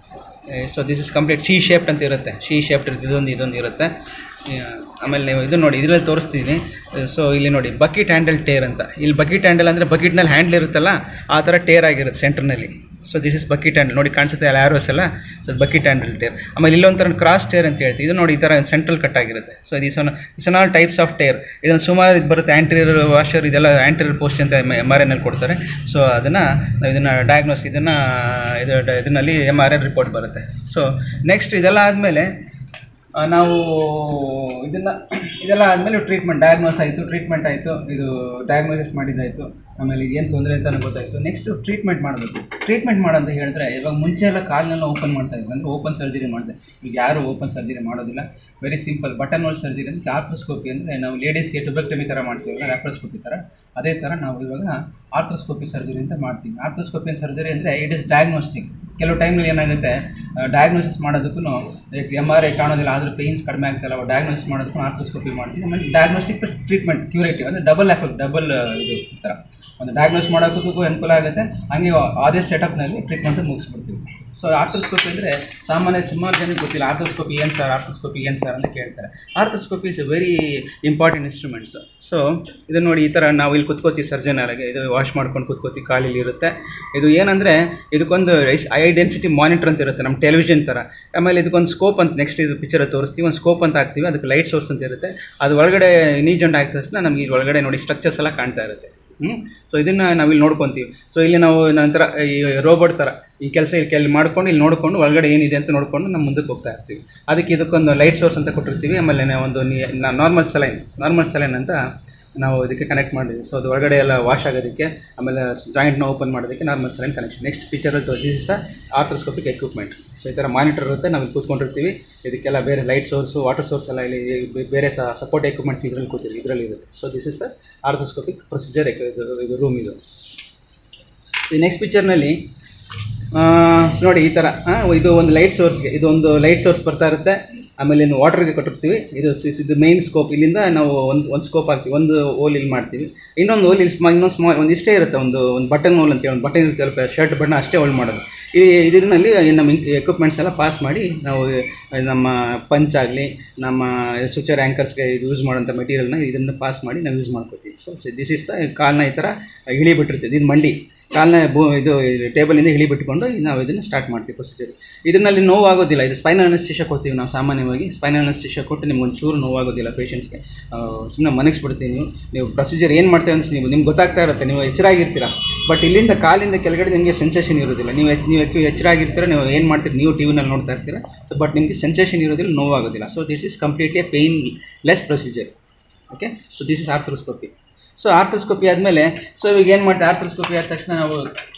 so this is complete C shaped ಅಂತ ಇರುತ್ತೆ ಸಿ ಶೇಪ್ಡ್ ಇರುತ್ತೆ ಇದೊಂದು ಇದೊಂದು ಇರುತ್ತೆ ಆ, ಆಮೇಲೆ ನೀವು ಇದು ನೋಡಿ ಇದರಲ್ಲಿ ತೋರಿಸ್ತೀನಿ ಸೊ ಇಲ್ಲಿ ನೋಡಿ ಬಕೆಟ್ ಹ್ಯಾಂಡಲ್ ಟೇರ್ ಅಂತ ಇಲ್ಲಿ ಬಕೆಟ್ ಹ್ಯಾಂಡಲ್ ಅಂದರೆ ಬಕೆಟ್ನಲ್ಲಿ ಹ್ಯಾಂಡಲ್ ಇರುತ್ತಲ್ಲ ಆ ಥರ ಟೇರ್ ಆಗಿರುತ್ತೆ ಸೆಂಟರ್ನಲ್ಲಿ so this is bucket handle ನೋಡಿ ಕಾಣಿಸುತ್ತೆ ಅಲ್ಲ ಆ್ಯರೋಸ್ ಎಲ್ಲ ಸೊ ಬಕೆಟ್ ಹ್ಯಾಂಡಲ್ ಟೇರ್ ಆಮೇಲೆ ಇಲ್ಲೊಂಥರ ಕ್ರಾಸ್ ಟೇರ್ ಅಂತ ಹೇಳ್ತೀವಿ ಇದು ನೋಡಿ ಈ ಥರ ಸೆಂಟ್ರಲ್ ಕಟ್ ಆಗಿರುತ್ತೆ so this one is all types of tear ಇದನ್ನು ಸುಮಾರು ಇದು ಬರುತ್ತೆ ಆ್ಯಂಟಿರಿಯರ್ ವಾಷರ್ ಇದೆಲ್ಲ ಆ್ಯಂಟಿರಿಯರ್ ಪೋಸ್ಟ್ ಅಂತ ಎಮ್ ಆರ್ ಐನಲ್ಲಿ ಕೊಡ್ತಾರೆ ಸೊ ಅದನ್ನು ನಾವು ಇದನ್ನು ಡಯಾಗ್ನೋಸ್ ಇದನ್ನು ಇದು ಇದರಲ್ಲಿ ಎಮ್ ಆರ್ ಐ ರಿಪೋರ್ಟ್ ಬರುತ್ತೆ ಸೊ ನೆಕ್ಸ್ಟ್ ಇದೆಲ್ಲ ಆದಮೇಲೆ ನಾವು ಇದನ್ನು ಇದೆಲ್ಲ ಆದಮೇಲೆ ಟ್ರೀಟ್ಮೆಂಟ್ ಡಯಾಗ್ನೋಸ್ ಆಯಿತು ಟ್ರೀಟ್ಮೆಂಟ್ ಆಯಿತು ಇದು ಡಯಾಗ್ನೋಸಿಸ್ ಮಾಡಿದ್ದಾಯಿತು ಆಮೇಲೆ ಏನು ತೊಂದರೆ ಅಂತ ಗೊತ್ತಾಯಿತು ನೆಕ್ಸ್ಟ್ ಟ್ರೀಟ್ಮೆಂಟ್ ಮಾಡಬೇಕು ಟ್ರೀಟ್ಮೆಂಟ್ ಮಾಡಂತ ಹೇಳಿದ್ರೆ ಇವಾಗ ಮುಂಚೆ ಎಲ್ಲ ಕಾಲನ್ನೆಲ್ಲ ಓಪನ್ ಮಾಡ್ತಾ ಇದ್ರು ಅಂದರೆ ಓಪನ್ ಸರ್ಜರಿ ಮಾಡಿದೆ ಈಗ ಯಾರು ಓಪನ್ ಸರ್ಜರಿ ಮಾಡೋದಿಲ್ಲ very simple button hole surgery ಅಂದರೆ ಆರ್ಥ್ರೋಸ್ಕೋಪಿ ಅಂದರೆ ನಾವು ಲೇಡೀಸ್ಗೆ ಟುಬೆಕ್ಟಮಿ ಥರ ಮಾಡ್ತೀವಲ್ಲ ಲ್ಯಾಪ್ರೋಸ್ಕೋಪಿ ಥರ ಅದೇ ಥರ ನಾವು ಇವಾಗ ಆರ್ಥ್ರೋಸ್ಕೋಪಿ ಸರ್ಜರಿ ಅಂತ ಮಾಡ್ತೀವಿ ಆರ್ಥ್ರೋಸ್ಕೋಪಿ ಸರ್ಜರಿ ಅಂದರೆ ಇಟ್ ಇಸ್ ಡಯಾಗ್ನೋಸ್ಟಿಕ್ ಕೆಲವು ಟೈಮಲ್ಲಿ ಏನಾಗುತ್ತೆ ಡಯಾಗ್ನೋಸಿಸ್ ಮಾಡೋದಕ್ಕೂ ಎಮ್ ಆರ್ ಐ ಕಾಣೋದಿಲ್ಲ ಆದರೂ ಪೇಯ್ನ್ಸ್ ಕಡಿಮೆ ಆಗ್ತಾಯಿಲ್ಲ ಡಯಾಗ್ನೋಸಿಸ್ ಮಾಡೋದಕ್ಕೂ ಆರ್ಥ್ರೋಸ್ಕೋಪಿ ಮಾಡ್ತೀವಿ ಆಮೇಲೆ ಡಯಾಗ್ನೋಸ್ಟಿಕ್ ಟ್ರೀಟ್ಮೆಂಟ್ ಕ್ಯೂರೇಟಿವ್ ಅಂದರೆ ಡಬಲ್ ಎಫೆಕ್ಟ್ ಡಬಲ್ ಇದು ಈ ಥರ ಒಂದು ಡಯಾಗ್ನೋಸ್ ಮಾಡೋದಕ್ಕೂ ಅನುಕೂಲ ಆಗುತ್ತೆ ಹಂಗೆ ಅದೇ ಸೆಟಪ್ನಲ್ಲಿ ಟ್ರೀಟ್ಮೆಂಟ್ ಮುಗಿಸ್ಬಿಡ್ತೀವಿ ಸೊ ಆರ್ಥೋಸ್ಕೋಪಿ ಅಂದರೆ ಸಾಮಾನ್ಯ ಸುಮಾರು ಜನಕ್ಕೆ ಗೊತ್ತಿಲ್ಲ ಆರ್ಥೋಸ್ಕೋಪಿ ಏನು ಸರ್ ಆರ್ಥೋಸ್ಕೋಪಿ ಏನು ಸರ್ ಅಂತ ಕೇಳ್ತಾರೆ arthroscopy is very important instruments so ಇದು ನೋಡಿ ಈ ಥರ ನಾವು ಇಲ್ಲಿ ಕುತ್ಕೋತೀವಿ ಸರ್ಜನ್ ಆಗಿ ಇದು ವಾಶ್ ಮಾಡ್ಕೊಂಡು ಕುತ್ಕೋತೀವಿ ಕಾಲಿಲ್ಲಿ ಇರುತ್ತೆ ಇದು ಏನಂದರೆ ಇದಕ್ಕೊಂದು ಐ ಡೆನ್ಸಿಟಿ ಮಾನಿಟರ್ ಅಂತ ಇರುತ್ತೆ ನಮ್ಮ ಟೆಲಿವಿಷನ್ ಥರ ಆಮೇಲೆ ಇದಕ್ಕೊಂದು ಸ್ಕೋಪ್ ಅಂತ ನೆಕ್ಸ್ಟ್ ಇದು ಪಿಕ್ಚರ್ ತೋರಿಸ್ತೀವಿ ಒಂದು ಸ್ಕೋಪ್ ಅಂತ ಹಾಕ್ತೀವಿ ಅದಕ್ಕೆ ಲೈಟ್ ಸೋರ್ಸ್ ಅಂತ ಇರುತ್ತೆ ಅದು ಒಳಗಡೆ ನೀ ಜೊಂಡ್ ಹಾಕಿದ ತಕ್ಷಣ ನಮಗೆ ಇದು ಒಳಗಡೆ ನೋಡಿ ಸ್ಟ್ರಕ್ಚರ್ಸ್ ಎಲ್ಲ ಕಾಣ್ತಾ ಇರುತ್ತೆ ಹ್ಞೂ ಸೊ ಇದನ್ನು ನಾವು ಇಲ್ಲಿ ನೋಡ್ಕೊತೀವಿ ಸೊ ಇಲ್ಲಿ ನಾವು ನಂತರ ಈ ರೋಬೋಟ್ ಥರ ಈ ಕೆಲಸ ಇಲ್ಲಿ ಕೆಲ್ ಮಾಡ್ಕೊಂಡು ಇಲ್ಲಿ ನೋಡಿಕೊಂಡು ಒಳಗಡೆ ಏನಿದೆ ಅಂತ ನೋಡಿಕೊಂಡು ನಮ್ಮ ಮುಂದಕ್ಕೆ ಹೋಗ್ತಾ ಇರ್ತೀವಿ ಅದಕ್ಕೆ ಇದಕ್ಕೊಂದು ಲೈಟ್ ಸೋರ್ಸ್ ಅಂತ ಕೊಟ್ಟಿರ್ತೀವಿ ಆಮೇಲೆ ನಾವು ಒಂದು ನಾರ್ಮಲ್ ಸಲೈನ್ ನಾರ್ಮಲ್ ಸಲೈನ್ ಅಂತ ನಾವು ಇದಕ್ಕೆ ಕನೆಕ್ಟ್ ಮಾಡಿದ್ವಿ ಸೊ ಅದು ಒಳಗಡೆ ಎಲ್ಲ ವಾಶ್ ಆಗೋದಕ್ಕೆ ಆಮೇಲೆ ಜಾಯಿಂಟ್ನ ಓಪನ್ ಮಾಡೋದಕ್ಕೆ ನಾರ್ಮಲ್ ಸಲೈನ್ ಕನೆಕ್ಷನ್ ನೆಕ್ಸ್ಟ್ ಪಿಕ್ಚರಲ್ಲಿ this the arthroscopic equipment so ಈ ಥರ ಮಾನಿಟರ್ ಇರುತ್ತೆ ನಾವು ಇಲ್ಲಿ ಕೂತ್ಕೊಂಡಿರ್ತೀವಿ ಇದಕ್ಕೆಲ್ಲ ಬೇರೆ ಲೈಟ್ ಸೋರ್ಸು ವಾಟರ್ ಸೋರ್ಸ್ ಎಲ್ಲ ಇಲ್ಲಿ ಬೇ- ಬೇರೆ ಸಹ ಸಪೋರ್ಟ್ ಎಕ್ವಿಪ್ಮೆಂಟ್ಸ್ ಇದರಲ್ಲಿ ಕೂತಿರಿ ಇದರಲ್ಲಿ ಇರುತ್ತೆ so this is the arthroscopic procedure ಇದು ರೂಮ್ ಇದು ಈ ನೆಕ್ಸ್ಟ್ ಪಿಕ್ಚರ್ನಲ್ಲಿ ನೋಡಿ ಈ ಥರ ಆ, ಇದು ಒಂದು ಲೈಟ್ ಸೋರ್ಸ್ಗೆ ಇದು ಒಂದು ಲೈಟ್ ಸೋರ್ಸ್ ಬರ್ತಾ ಇರುತ್ತೆ ಆಮೇಲೆ ಇನ್ನು ವಾಟರ್ಗೆ ಕೊಟ್ಟಿರ್ತೀವಿ ಇದು ಸ್- ಇದು ಮೇನ್ ಸ್ಕೋಪ್ ಇಲ್ಲಿಂದ ನಾವು ಒಂದು ಒಂದು ಸ್ಕೋಪ್ ಹಾಕ್ತೀವಿ ಒಂದು ಓಲ್ ಇಲ್ಲಿ ಮಾಡ್ತೀವಿ ಇನ್ನೊಂದು ಓಲ್ ಇಲ್ಲಿ ಸ್ಮಾ ಇನ್ನೊಂದು ಸ್ಮಾ ಒಂದು ಇಷ್ಟೇ ಇರುತ್ತೆ ಒಂದು ಒಂದು ಬಟನ್ ಓಲ್ ಅಂತೇಳಿ ಒಂದು ಬಟನ್ ಇರುತ್ತೆ ಶರ್ಟ್ ಬಣ್ಣ ಅಷ್ಟೇ ಹೋಲ್ಡ್ ಮಾಡೋದು ಈ ಇದರಲ್ಲಿ ನಮ್ಮ ಎಕ್ವಿಪ್ಮೆಂಟ್ಸ್ ಎಲ್ಲ ಪಾಸ್ ಮಾಡಿ ನಾವು ನಮ್ಮ ಪಂಚ್ ಆಗಲಿ ನಮ್ಮ ಸ್ವಿಚರ್ ಆ್ಯಂಕರ್ಸ್ಗೆ ಯೂಸ್ ಮಾಡೋಂಥ ಮೆಟೀರಿಯಲ್ನ ಇದನ್ನು ಪಾಸ್ ಮಾಡಿ ನಾವು ಯೂಸ್ ಮಾಡ್ಕೋತೀವಿ ಸೊ ದಿಸ್ ಇಸ್ ದ ಕಾಲ್ನ ಈ ಥರ ಇಳಿ ಬಿಟ್ಟಿರ್ತದೆ ಇದು ಮಂಡಿ ಕಾಲ್ನ ಬೂ ಇದು ಟೇಬಲಿಂದ ಇಳಿ ಬಿಟ್ಕೊಂಡು ನಾವು ಇದನ್ನು ಸ್ಟಾರ್ಟ್ ಮಾಡ್ತೀವಿ ಪ್ರೊಸೀಜರ್ ಇದರಲ್ಲಿ ನೋವಾಗೋದಿಲ್ಲ ಇದು ಸ್ಪೈನಲ್ ಅನಸ್ಟಿಷ ಕೊಡ್ತೀವಿ ನಾವು ಸಾಮಾನ್ಯವಾಗಿ ಸ್ಪೈನಲ್ ಅನಸ್ಟಿಷ ಕೊಟ್ಟು ನಿಮ್ಗೆ ಒಂಚೂರು ನೋವಾಗೋದಿಲ್ಲ ಪೇಷಂಟ್ಸ್ಗೆ ಸುಮ್ಮನೆ ಮನಗಿಸ್ಬಿಡ್ತೀವಿ ನೀವು ನೀವು ಪ್ರೊಸೀಜರ್ ಏನು ಮಾಡ್ತೇವೆ ಅಂತ ನೀವು ನಿಮ್ಗೆ ಗೊತ್ತಾಗ್ತಾ ಇರುತ್ತೆ ನೀವು ಎಚ್ಚರಾಗಿರ್ತೀರ ಬಟ್ ಇಲ್ಲಿಂದ ಕಾಲಿಂದ ಕೆಳಗಡೆ ನಿಮಗೆ ಸೆನ್ಸೇಷನ್ ಇರೋದಿಲ್ಲ ನೀವು ಎಚ್- ನೀವು ಹೆಚ್ಚು ಎಚ್ಚರಾಗಿರ್ತೀರ ನೀವು ಏನು ಮಾಡ್ತೀರಿ ನೀವು ಟಿ ವಿನಲ್ಲಿ ನೋಡ್ತಾ ಇರ್ತೀರ ಸೊ ಬಟ್ ನಿಮಗೆ ಸೆನ್ಸೇಷನ್ ಇರೋದಿಲ್ಲ ನೋವಾಗೋದಿಲ್ಲ so this is completely painless procedure okay so this is arthroscopy so arthroscopy ಆದಮೇಲೆ ಸೊ ಇವಾಗ ಏನು ಮಾಡ್ತೀವಿ ಆರ್ಥ್ರೋಸ್ಕೋಪಿ ಆದ ತಕ್ಷಣ ನಾವು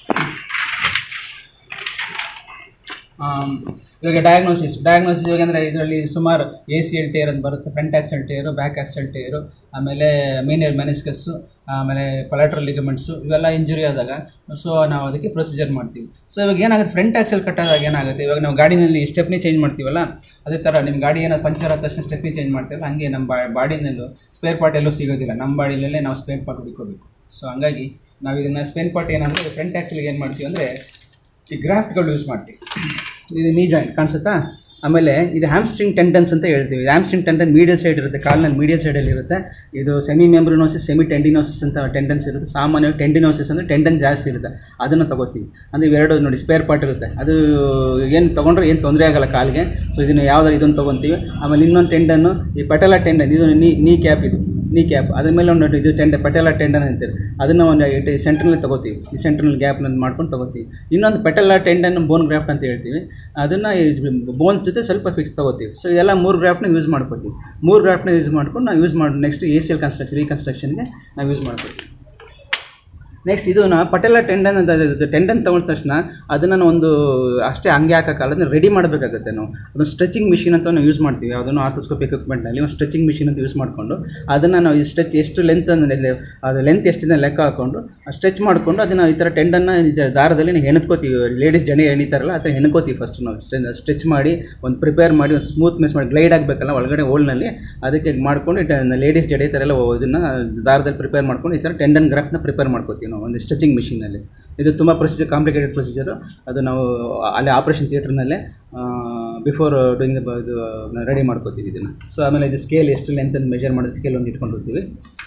ಆಮ್, ಇವಾಗ ಡಯಾಗ್ನೋಸಿಸ್ ಡಯಾಗ್ನೋಸಿಸ್ ಇವಾಗ ಅಂದರೆ ಇದರಲ್ಲಿ ಸುಮಾರು ಎ ಸಿ ಎಲ್ ಟೇರ್ ಅಂತ ಬರುತ್ತೆ front axle tear back axle tear ಆಮೇಲೆ ಮೀನಿಯರ್ ಮೆನಿಸ್ಕಸ್ಸು ಆಮೇಲೆ ಕೊಲಾಟ್ರಲ್ ಲಿಗಮೆಂಟ್ಸು ಇವೆಲ್ಲ ಇಂಜುರಿ ಆದಾಗ ಸೊ ನಾವು ಅದಕ್ಕೆ ಪ್ರೊಸೀಜರ್ ಮಾಡ್ತೀವಿ ಸೊ ಇವಾಗ ಏನಾಗುತ್ತೆ ಫ್ರಂಟ್ ಆಕ್ಸಲ್ ಕಟ್ಟಾದಾಗ ಏನಾಗುತ್ತೆ ಇವಾಗ ನಾವು ಗಾಡಿನಲ್ಲಿ ಸ್ಟೆಪ್ನಿ ಚೇಂಜ್ ಮಾಡ್ತೀವಲ್ಲ ಅದೇ ಥರ ನಿಮ್ಮ ಗಾಡಿ ಏನಾದ್ರು ಪಂಚರ್ ಆದ ತಕ್ಷಣ ಸ್ಟೆಪ್ನಿ ಚೇಂಜ್ ಮಾಡ್ತೀವಲ್ಲ ಹಂಗೆ ನಮ್ಮ ಬಾ ಬಾಡಿನಲ್ಲೂ ಸ್ಪೇರ್ ಪಾರ್ಟ್ ಎಲ್ಲೂ ಸಿಗೋದಿಲ್ಲ ನಮ್ಮ ಬಾಡಿನಲ್ಲೇ ನಾವು ಸ್ಪೇರ್ ಪಾರ್ಟ್ ಹುಡುಕೋಬೇಕು ಸೊ ಹಂಗಾಗಿ ನಾವು ಇದನ್ನು ಸ್ಪೇರ್ ಪಾರ್ಟ್ ಏನಂದರೆ ಫ್ರಂಟ್ ಆಕ್ಸಲ್ಗೆ ಏನು ಮಾಡ್ತೀವಿ ಅಂದರೆ ಈ ಗ್ರಾಫ್ಟ್ಗಳು ಯೂಸ್ ಮಾಡ್ತೀವಿ ಇದು ನೀ ಜಾಯಿಂಟ್ ಕಾಣಿಸುತ್ತಾ ಆಮೇಲೆ ಇದು ಹ್ಯಾಮ್ಸ್ಟ್ರಿಂಗ್ ಟೆಂಡನ್ಸ್ ಅಂತ ಹೇಳ್ತೀವಿ ಹ್ಯಾಮ್ಸ್ಟ್ರಿಂಗ್ ಟೆಂಡನ್ ಮೀಡಿಯಲ್ ಸೈಡ್ ಇರುತ್ತೆ ಕಾಲ್ನಲ್ಲಿ ಮೀಡಿಯಲ್ ಸೈಡಲ್ಲಿ ಇರುತ್ತೆ ಇದು ಸೆಮಿ ಮೆಂಬ್ರಿನೋಸಿಸ್ ಸೆಮಿ ಟೆಂಡಿನೋಸಿಸ್ ಅಂತ ಟೆಂಡನ್ಸ್ ಇರುತ್ತೆ ಸಾಮಾನ್ಯವಾಗಿ ಟೆಂಡಿನೋಸಿಸ್ ಅಂದರೆ ಟೆಂಡನ್ ಜಾಸ್ತಿ ಇರುತ್ತೆ ಅದನ್ನು ತಗೋತೀವಿ ಅಂದರೆ ಇವೆರಡು ನೋಡಿ ಸ್ಪೇರ್ ಪಾರ್ಟ್ ಇರುತ್ತೆ ಅದು ಏನು ತೊಗೊಂಡ್ರೆ ಏನು ತೊಂದರೆ ಆಗಲ್ಲ ಕಾಲಿಗೆ ಸೊ ಇದನ್ನು ಯಾವುದಾದ್ರು ಇದನ್ನು ತೊಗೊತೀವಿ ಆಮೇಲೆ ಇನ್ನೊಂದು ಟೆಂಡನ್ನು ಈ ಪಟೆಲ ಟೆಂಡನ್ ಇದು ನೀ ನೀ ಕ್ಯಾಪ್ ಇದು ನೀ ಕ್ಯಾಪ್ ಅದ್ರ ಮೇಲೆ ಒಂದು ಇದು ಟೆಂಡ ಪಟೆಲ ಟೆಂಡನ್ ಅಂತೀರಿ ಅದನ್ನು ಒಂದು ಇಟ್ಟು ಸೆಂಟ್ರಲ್ಲಿ ತಗೋತೀವಿ ಈ ಸೆಂಟ್ರಲ್ ಗ್ಯಾಪ್ನಲ್ಲಿ ಮಾಡ್ಕೊಂಡು ತಗೋತೀವಿ ಇನ್ನೊಂದು ಪೆಟೆಲ ಟೆಂಡನ್ ಬೋನ್ ಗ್ರಾಫ್ಟ್ ಅಂತ ಹೇಳ್ತೀವಿ ಅದನ್ನು ಬೋನ್ ಜೊತೆ ಸ್ವಲ್ಪ ಫಿಕ್ಸ್ ತಗೋತೀವಿ ಸೊ ಇದೆಲ್ಲ ಮೂರು ಗ್ರಾಫ್ಟ್ನ ಯೂಸ್ ಮಾಡ್ಕೋತೀವಿ ಮೂರು ಗ್ರಾಫ್ಟ್ನ ಯೂಸ್ ಮಾಡ್ಕೊಂಡು ನಾವು ಯೂಸ್ ಮಾಡಿ next A C L construction ರೀಕನ್ಸ್ಟ್ರಕ್ಷನ್ಗೆ ನಾವು ಯೂಸ್ ಮಾಡ್ಕೋತೀವಿ ನೆಕ್ಸ್ಟ್ ಇದು ನಾ ಪಟೆಲ ಟೆಂಡನ್ ಅಂತ ಟೆಂಡನ್ ತೊಗೊಂಡ ತಕ್ಷಣ ಅದನ್ನು ಒಂದು ಅಷ್ಟೇ ಹಂಗೆ ಹಾಕೋಕ್ಕಲ್ಲ ಅದನ್ನು ರೆಡಿ ಮಾಡಬೇಕಾಗುತ್ತೆ ನಾವು ಅದನ್ನು ಸ್ಟ್ರೆಚಿಂಗ್ ಮಿಷಿನ್ ಅಂತ ನಾವು ಯೂಸ್ ಮಾಡ್ತೀವಿ ಅದನ್ನು ಆರ್ಥೋಸ್ಕೋಪ್ ಎಕ್ವಿಪ್ಮೆಂಟ್ನಲ್ಲಿ ಒಂದು ಸ್ಟ್ರೆಚಿಂಗ್ ಮಿಷಿನ್ ಅಂತ ಯೂಸ್ ಮಾಡಿಕೊಂಡು ಅದನ್ನು ನಾವು ಸ್ಟ್ರೆಚ್ ಎಷ್ಟು ಲೆಂತ್ ಅಂದರೆ ಅದು ಲೆಂತ್ ಎಷ್ಟಿದೆ ಲೆಕ್ಕ ಹಾಕ್ಕೊಂಡು ಸ್ಟ್ರೆಚ್ ಮಾಡಿಕೊಂಡು ಅದನ್ನು ಈ ಥರ ಟೆಂಡನ್ನ ಇದು ದಾರದಲ್ಲಿ ನಾವು ಹೆಣ್ಕೋತೀವಿ ಲೇಡೀಸ್ ಜನ ಎಣಿತಾರಲ್ಲ ಆ ಥರ ಹೆಣ್ಕೋತೀವಿ ಫಸ್ಟ್ ನಾವು ಸ್ಟ್ರೆಚ್ ಮಾಡಿ ಒಂದು ಪ್ರಿಪೇರ್ ಮಾಡಿ ಒಂದು ಸ್ಮೂತ್ ಮೆಸ್ ಮಾಡಿ ಗ್ಲೈಡ್ ಆಗಬೇಕಲ್ಲ ಒಳಗಡೆ ಹೋಲ್ನಲ್ಲಿ ಅದಕ್ಕೆ ಮಾಡ್ಕೊಂಡು ಲೇಡೀಸ್ ಜಡೆ ಈ ಥರ ಎಲ್ಲ ಇದನ್ನು ದಾರದಲ್ಲಿ ಪ್ರಿಪೇರ್ ಮಾಡ್ಕೊಂಡು ಈ ಥರ ಟೆಂಡನ್ ಗ್ರಾಫ್ನ ಪ್ರಿಪೇರ್ ಮಾಡ್ಕೋತೀವಿ ನಾವು ಒಂದು ಸ್ಟ್ರೆಚಿಂಗ್ ಮಿಷಿನಲ್ಲಿ ಇದು ತುಂಬ ಪ್ರೊಸೀಜರ್ ಕಾಂಪ್ಲಿಕೇಟೆಡ್ ಪ್ರೊಸೀಜರು ಅದು ನಾವು ಅಲ್ಲಿ ಆಪ್ರೇಷನ್ ಥಿಯೇಟ್ರ್ನಲ್ಲೇ ಬಿಫೋರ್ ಡೂಯಿಂಗ್ ಇದು ರೆಡಿ ಮಾಡ್ಕೋತೀವಿ ಇದನ್ನು ಸೊ ಆಮೇಲೆ ಇದು ಸ್ಕೇಲ್ ಎಷ್ಟು ಲೆಂತ್ ಅಂತ ಮೆಜರ್ ಮಾಡಿದ ಸ್ಕೇಲ್ ಒಂದು ಇಟ್ಕೊಂಡಿರ್ತೀವಿ